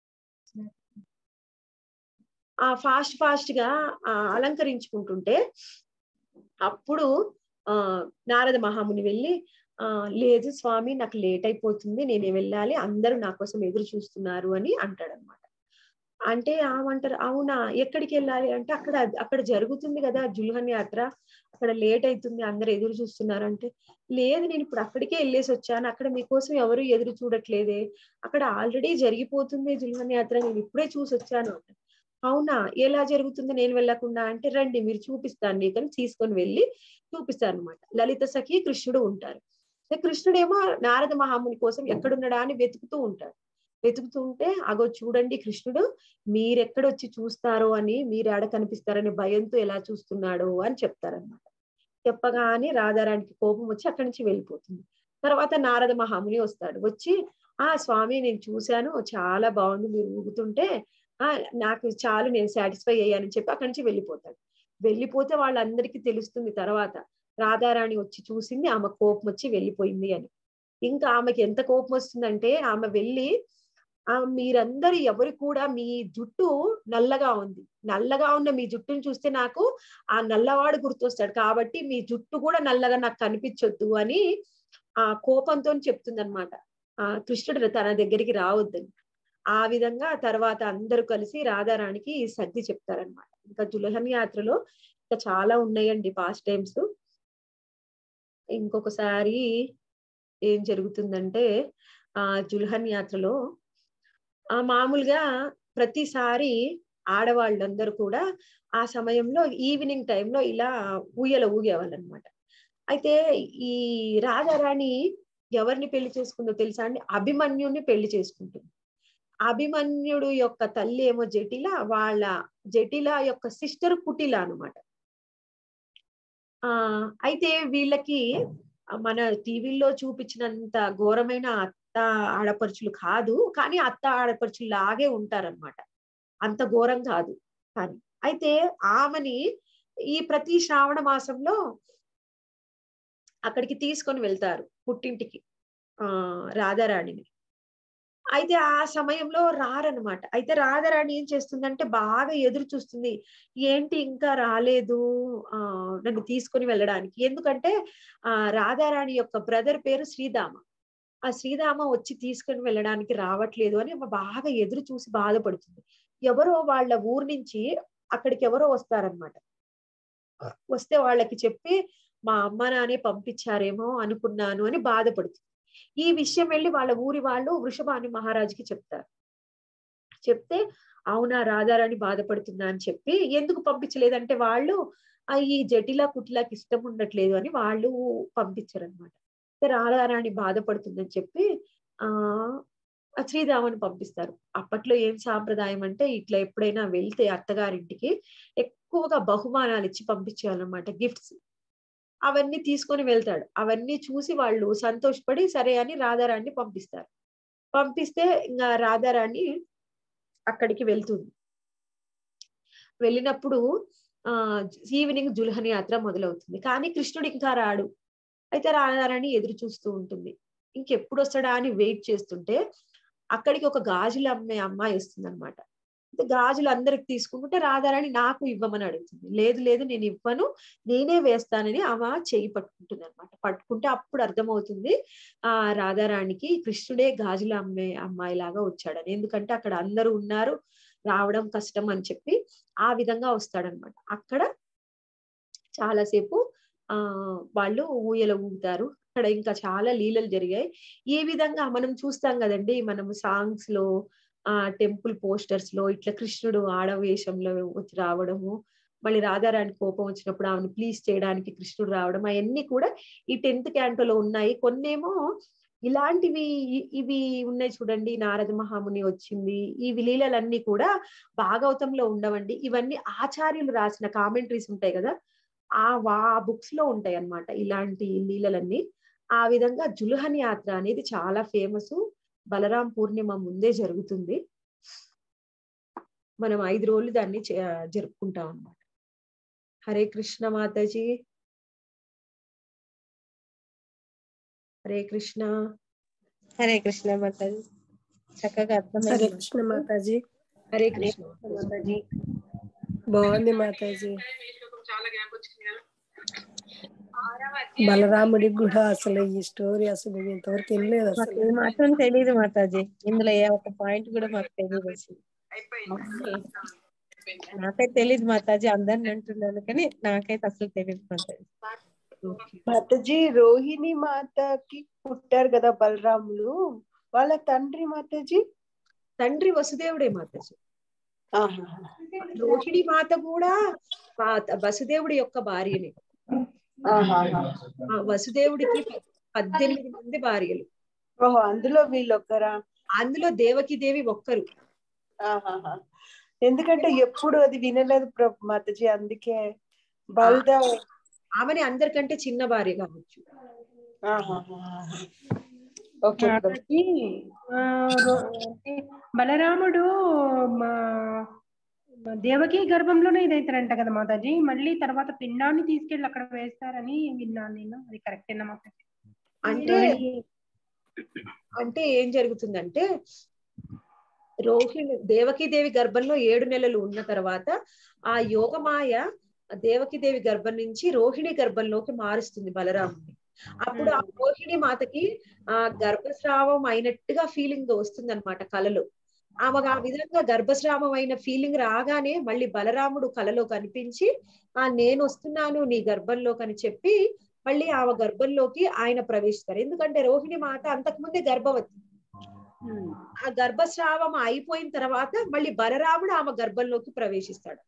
ఆ ఫాస్ట్ ఫాస్ట్ గా అలంకరించుకుంటుంటే అప్పుడు ఆ నారద మహాముని వెళ్ళి ఆ లేదు స్వామి నాకు లేట్ అయిపోతుంది నేనే వెళ్ళాలి అందరూ నా కోసం ఎదురు చూస్తున్నారు అని అంటాడు అనమాట అంటే ఆమంటారు అవునా ఎక్కడికి వెళ్ళాలి అంటే అక్కడ అక్కడ జరుగుతుంది కదా జుల్హన్ యాత్ర అక్కడ లేట్ అవుతుంది అందరు ఎదురు చూస్తున్నారు అంటే లేదు నేను ఇప్పుడు అక్కడికే వెళ్ళేసి వచ్చాను అక్కడ మీకోసం ఎవరు ఎదురు చూడట్లేదే అక్కడ ఆల్రెడీ జరిగిపోతుంది జుల్హన్ యాత్ర నేను ఇప్పుడే చూసి వచ్చాను అవునా ఎలా జరుగుతుంది నేను వెళ్ళకుండా అంటే రండి మీరు చూపిస్తాను నీకని తీసుకొని వెళ్ళి చూపిస్తాను అనమాట లలిత సఖి కృష్ణుడు ఉంటారు కృష్ణుడేమో నారద మహాముని కోసం ఎక్కడున్నాడా అని వెతుకుతూ ఉంటాడు వెతుకుతూ ఉంటే అగో చూడండి కృష్ణుడు మీరెక్కడొచ్చి చూస్తారో అని మీరు ఆడ కనిపిస్తారని భయంతో ఎలా చూస్తున్నాడో అని చెప్తారనమాట చెప్పగానే రాధారానికి కోపం వచ్చి అక్కడి నుంచి వెళ్ళిపోతుంది తర్వాత నారద మహాముని వస్తాడు వచ్చి ఆ స్వామి నేను చూశాను చాలా బాగుంది మీరు ఊగుతుంటే ఆ నాకు చాలు నేను సాటిస్ఫై అయ్యానని చెప్పి అక్కడి నుంచి వెళ్ళిపోతాడు వెళ్ళిపోతే వాళ్ళందరికీ తెలుస్తుంది తర్వాత రాధారాణి వచ్చి చూసింది ఆమె కోపం వచ్చి వెళ్ళిపోయింది అని ఇంకా ఆమెకి ఎంత కోపం వస్తుందంటే ఆమె వెళ్ళి ఆ మీరందరు ఎవరు కూడా మీ జుట్టు నల్లగా ఉంది నల్లగా ఉన్న మీ జుట్టుని చూస్తే నాకు ఆ నల్లవాడు గుర్తొస్తాడు కాబట్టి మీ జుట్టు కూడా నల్లగా నాకు కనిపించొద్దు అని ఆ కోపంతో చెప్తుంది అనమాట ఆ కృష్ణుడు తన దగ్గరికి రావద్దని ఆ విధంగా తర్వాత అందరూ కలిసి రాధారాణికి సర్ది చెప్తారనమాట ఇంకా జులహన్ యాత్రలో ఇంకా చాలా ఉన్నాయండి పాస్ట్ టైమ్స్ ఇంకొకసారి ఏం జరుగుతుందంటే ఆ జుల్హన్ యాత్రలో ఆ మామూలుగా ప్రతిసారి ఆడవాళ్ళందరూ కూడా ఆ సమయంలో ఈవినింగ్ టైంలో ఇలా ఊయల ఊగేవాళ్ళనమాట అయితే ఈ రాధారాణి ఎవరిని పెళ్లి చేసుకుందో తెలుసా అండి అభిమన్యుని పెళ్లి చేసుకుంటుంది అభిమన్యుడు యొక్క తల్లి ఏమో జటిల వాళ్ళ జటిల యొక్క సిస్టర్ కుటిల అనమాట ఆ అయితే వీళ్ళకి మన టీవీల్లో చూపించినంత ఘోరమైన అత్త ఆడపడుచులు కాదు కానీ అత్త ఆడపడుచులు లాగే ఉంటారనమాట అంత ఘోరం కాదు కానీ అయితే ఆమెని ఈ ప్రతి శ్రావణ మాసంలో అక్కడికి తీసుకొని వెళ్తారు పుట్టింటికి ఆ రాధారాణిని అయితే ఆ సమయంలో రారనమాట అయితే రాధారాణి ఏం చేస్తుందంటే బాగా ఎదురు చూస్తుంది ఏంటి ఇంకా రాలేదు ఆ నన్ను తీసుకొని వెళ్ళడానికి ఎందుకంటే ఆ రాధారాణి యొక్క బ్రదర్ పేరు శ్రీధామ ఆ శ్రీధామ వచ్చి తీసుకొని వెళ్ళడానికి రావట్లేదు అని బాగా ఎదురు చూసి బాధపడుతుంది ఎవరో వాళ్ళ ఊరు నుంచి అక్కడికి ఎవరో వస్తారనమాట వస్తే వాళ్ళకి చెప్పి మా అమ్మ నానే పంపించారేమో అనుకున్నాను అని బాధపడుతుంది ఈ విషయం వెళ్ళి వాళ్ళ ఊరి వాళ్ళు వృషభాని మహారాజుకి చెప్తారు చెప్తే అవునా రాధారాణి బాధపడుతుందా అని చెప్పి ఎందుకు పంపించలేదంటే వాళ్ళు ఈ జటిల కుటిలాకి ఇష్టం ఉండట్లేదు అని వాళ్ళు పంపించారనమాట రాధారాణి బాధపడుతుందని చెప్పి ఆ శ్రీరామని పంపిస్తారు అప్పట్లో ఏం సాంప్రదాయం అంటే ఇట్లా ఎప్పుడైనా వెళ్తే అత్తగారింటికి ఎక్కువగా బహుమానాలు ఇచ్చి పంపించేయాలన్నమాట గిఫ్ట్స్ అవన్నీ తీసుకొని వెళ్తాడు అవన్నీ చూసి వాళ్ళు సంతోషపడి సరే అని రాధారాణి పంపిస్తారు పంపిస్తే ఇంకా రాధారాణి అక్కడికి వెళ్తుంది వెళ్ళినప్పుడు ఆ ఈవినింగ్ జుల్హన్ యాత్ర మొదలవుతుంది కానీ కృష్ణుడు ఇంకా రాడు అయితే రాధారాణి ఎదురు చూస్తూ ఉంటుంది ఇంకెప్పుడు వస్తాడా అని వెయిట్ చేస్తుంటే అక్కడికి ఒక గాజులు అమ్మే అమ్మాయి వస్తుంది అనమాట గాజులు అందరికి తీసుకుంటుంటే రాధారాణి నాకు ఇవ్వమని అడుగుతుంది లేదు లేదు నేను ఇవ్వను నేనే వేస్తానని ఆమె చేయి పట్టుకుంటుంది అనమాట పట్టుకుంటే అప్పుడు అర్థమవుతుంది ఆ రాధారాణికి కృష్ణుడే గాజులు అమ్మే అమ్మాయి లాగా వచ్చాడని ఎందుకంటే అక్కడ అందరూ ఉన్నారు రావడం కష్టం అని చెప్పి ఆ విధంగా వస్తాడనమాట అక్కడ చాలాసేపు ఆ వాళ్ళు ఊయల ఊగుతారు అక్కడ ఇంకా చాలా లీలలు జరిగాయి ఏ విధంగా మనం చూస్తాం కదండి మనం సాంగ్స్ లో ఆ టెంపుల్ పోస్టర్స్ లో ఇట్లా కృష్ణుడు ఆడవేషంలో వచ్చి రావడము మళ్ళీ రాధారాణి కోపం వచ్చినప్పుడు ఆమెను ప్లీజ్ చేయడానికి కృష్ణుడు రావడం అవన్నీ కూడా ఈ టెన్త్ క్యాంటోలో ఉన్నాయి కొన్నేమో ఇలాంటివి ఇ- ఇవి ఉన్నాయి చూడండి నారద మహాముని వచ్చింది ఈ లీలలన్నీ కూడా భాగవతంలో ఉండవండి ఇవన్నీ ఆచార్యులు రాసిన కామెంటరీస్ ఉంటాయి కదా ఆ వా బుక్స్ లో ఉంటాయి అన్నమాట ఇలాంటి లీలలన్నీ ఆ విధంగా జులుహన్ యాత్ర అనేది చాలా ఫేమస్ బలరాం పూర్ణిమ ముందే జరుగుతుంది మనం ఐదు రోజులు దాన్ని చే- జరుపుకుంటాం అన్నమాట హరే కృష్ణ మాతాజీ హరే కృష్ణ హరే కృష్ణ మాతాజీ చక్కగా హరే అర్థమైంది కృష్ణ మాతాజీ హరే కృష్ణ మాతాజీ బాగుంది మాతాజీ బలరాముడికి కూడా అసలు ఈ స్టోరీ అసలు ఇంతవరకు వినలేదు మాకు అసలు ఏ మాత్రం తెలియదు మాతాజీ ఇందులో ఏ ఒక్క పాయింట్ కూడా మాకు తెలియదు అసలు నాకైతే తెలియదు మాతాజీ అందరిని అంటున్నాను కానీ నాకైతే అసలు తెలియదు మాతాజీ మాతాజీ రోహిణి మాతకి పుట్టారు కదా బలరాములు వాళ్ళ తండ్రి మాతాజీ తండ్రి వసుదేవుడే మాతాజీ ఆహా. రోహిణి మాత కూడా ఆ వసుదేవుడి యొక్క భార్యనే ఆహాహా. ఆ వసుదేవుడికి పద్దెనిమిది మంది భార్యలు ఓహో అందులో వీళ్ళు ఒక్కరా అందులో దేవకి దేవి ఒక్కరు ఆహాహా. ఎందుకంటే ఎప్పుడు అది వినలేదు ప్రభు మాతాజీ అందుకే బల్దా ఆమెని అందరికంటే చిన్న భార్య కావచ్చు ఆహాహా. ఓకే ప్రభు. మాతాజీ ఆ, రో- అంటే బలరాముడు మా మా దేవకి గర్భంలోనే ఇదైతారంట కదా మాతాజీ మళ్ళీ తర్వాత పిండాన్ని తీసుకెళ్ళి అక్కడ వేస్తారని విన్నాను నేను అది కరెక్టేనా మాతాజీ అంటే అంటే ఏం జరుగుతుందంటే రోహిణి దేవకి దేవి గర్భంలో ఏడు నెలలు ఉన్న తర్వాత ఆ యోగమాయ దేవకి దేవి గర్భం నుంచి రోహిణి గర్భంలోకి మారుస్తుంది బలరాముని అప్పుడు ఆ రోహిణి మాతకి ఆ గర్భస్రావం అయినట్టుగా ఫీలింగ్ వస్తుంది అనమాట కలలో ఆమెకు ఆ విధంగా గర్భస్రావం అయిన ఫీలింగ్ రాగానే మళ్ళీ బలరాముడు కలలో కనిపించి ఆ నేను వస్తున్నాను నీ గర్భంలోకి అని చెప్పి మళ్ళీ ఆమె గర్భంలోకి ఆయన ప్రవేశిస్తారు ఎందుకంటే రోహిణి మాత అంతకుముందే గర్భవతి ఆ గర్భస్రావం అయిపోయిన తర్వాత మళ్ళీ బలరాముడు ఆమె గర్భంలోకి ప్రవేశిస్తాడు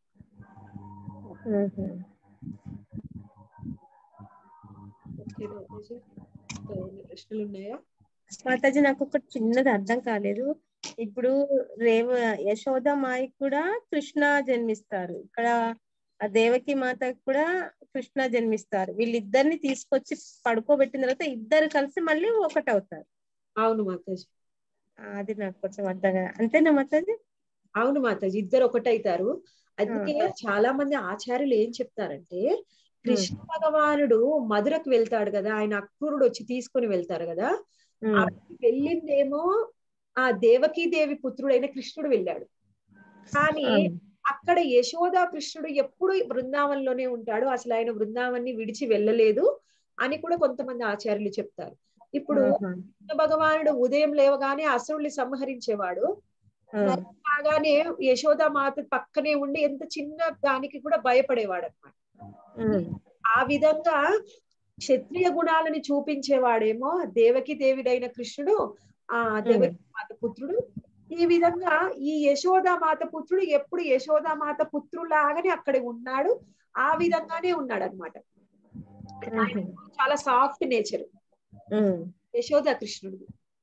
ఓకే మాతాజీ. ఇంకా ఏమైనా ప్రశ్నలు ఉన్నాయా మాతాజీ నాకు ఒకటి చిన్నది అర్థం కాలేదు ఇప్పుడు రేవ యశోద మాయి కూడా కృష్ణ జన్మిస్తారు ఇక్కడ ఆ దేవకి మాతకి కూడా కృష్ణ జన్మిస్తారు వీళ్ళిద్దరిని తీసుకొచ్చి పడుకోబెట్టిన తర్వాత ఇద్దరు కలిసి మళ్ళీ ఒకటవుతారు అవును మాతాజీ ఆ, అది నాకు కొంచెం అర్థం కాదు అంతేనా మాతాజీ అవును మాతాజీ ఇద్దరు ఒకటైతారు అందుకే చాలా మంది ఆచార్యులు ఏం చెప్తారంటే కృష్ణ భగవానుడు మధురకు వెళ్తాడు కదా ఆయన అక్రూరుడు వచ్చి తీసుకొని వెళ్తారు కదా ఉమ్, అప్పుడు వెళ్ళిందేమో ఆ దేవకీ దేవి పుత్రుడైన కృష్ణుడు వెళ్ళాడు కానీ అవును. అక్కడ యశోద కృష్ణుడు ఎప్పుడు బృందావనంలోనే ఉంటాడు అసలు ఆయన బృందావన్ని విడిచి వెళ్ళలేదు అని కూడా కొంతమంది ఆచార్యులు చెప్తారు ఇప్పుడు ఆహా. కృష్ణ భగవానుడు ఉదయం లేవగానే అసురుల్ని సంహరించేవాడు ఆ, కాగానే యశోద మాత పక్కనే ఉండి ఎంత చిన్న దానికి కూడా భయపడేవాడు అనమాట ఉమ్, ఆ విధంగా క్షత్రియ గుణాలని చూపించేవాడేమో దేవకి దేవిడైన కృష్ణుడు ఆ దేవకి మాత పుత్రుడు ఈ విధంగా ఈ యశోద మాత పుత్రుడు ఎప్పుడు యశోద మాత పుత్రులాగానే అక్కడ ఉన్నాడు ఆ విధంగానే ఉన్నాడు అనమాట ఉమ్, చాలా సాఫ్ట్ నేచర్ ఉమ్, యశోద కృష్ణుడు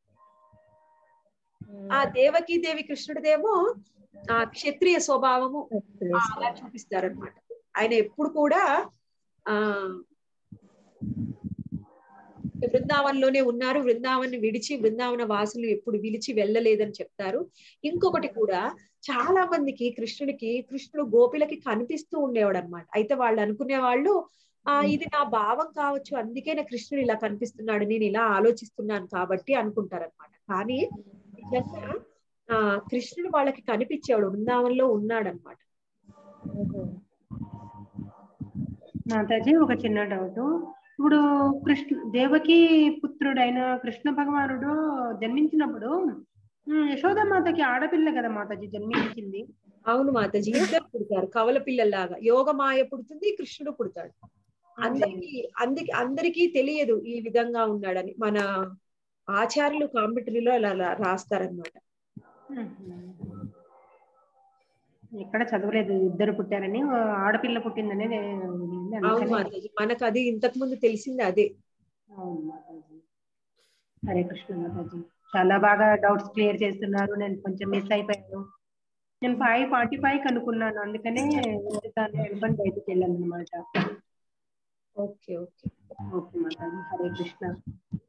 ఉమ్. ఆ దేవకి దేవి కృష్ణుడిదేమో ఆ క్షత్రియ స్వభావము ఆ, అలా చూపిస్తారనమాట ఆయన ఎప్పుడు కూడా ఆ బృందావనంలోనే ఉన్నారు బృందావన్ విడిచి బృందావన వాసులు ఎప్పుడు విలిచి వెళ్ళలేదని చెప్తారు ఇంకొకటి కూడా చాలా మందికి కృష్ణుడికి కృష్ణుడు గోపిలకి కనిపిస్తూ ఉండేవాడు అనమాట అయితే వాళ్ళు అనుకునే వాళ్ళు ఆ ఇది నా భావం కావచ్చు అందుకే నా కృష్ణుడు ఇలా కనిపిస్తున్నాడు నేను ఇలా ఆలోచిస్తున్నాను కాబట్టి అనుకుంటారనమాట కానీ నిజంగా ఆ కృష్ణుడు వాళ్ళకి కనిపించేవాడు బృందావనంలో ఉన్నాడనమాట ఉమ్. మాతాజీ ఒక చిన్న డౌట్ ఇప్పుడు కృష్ణ దేవకి పుత్రుడైన కృష్ణ భగవానుడు జన్మించినప్పుడు ఉమ్, యశోదామాతకి ఆడపిల్ల కదా మాతాజీ జన్మించింది అవును మాతాజీ ఇద్దరు పుడతారు కవల పిల్లల్లాగా యోగమాయ పుడుతుంది కృష్ణుడు పుడతాడు అందరికి అందుకే అందరికీ తెలియదు ఈ విధంగా ఉన్నాడని మన ఆచార్యులు కాంపిటరీలో అలా రా- రాస్తారన్నమాట ఎక్కడ చదవలేదు ఇద్దరు పుట్టారని ఆ, ఆడపిల్ల పుట్టిందని నేను విన్నాను. అవును అందుకని- మాతాజీ మనకు అది ఇంతకు ముందు తెలిసింది అదే అవును మాతాజీ హరే కృష్ణ మాతాజీ చాలా బాగా డౌట్స్ క్లియర్ చేస్తున్నారు నేను కొంచెం మిస్ అయిపోయాను నేను ఫైవ్ ఫార్టీ ఫైవ్ అనుకున్నాను అందుకనే దాన్ని అనుకొని బయటికి వెళ్ళాను అనమాట okay okay okay Mataji Hare Krishna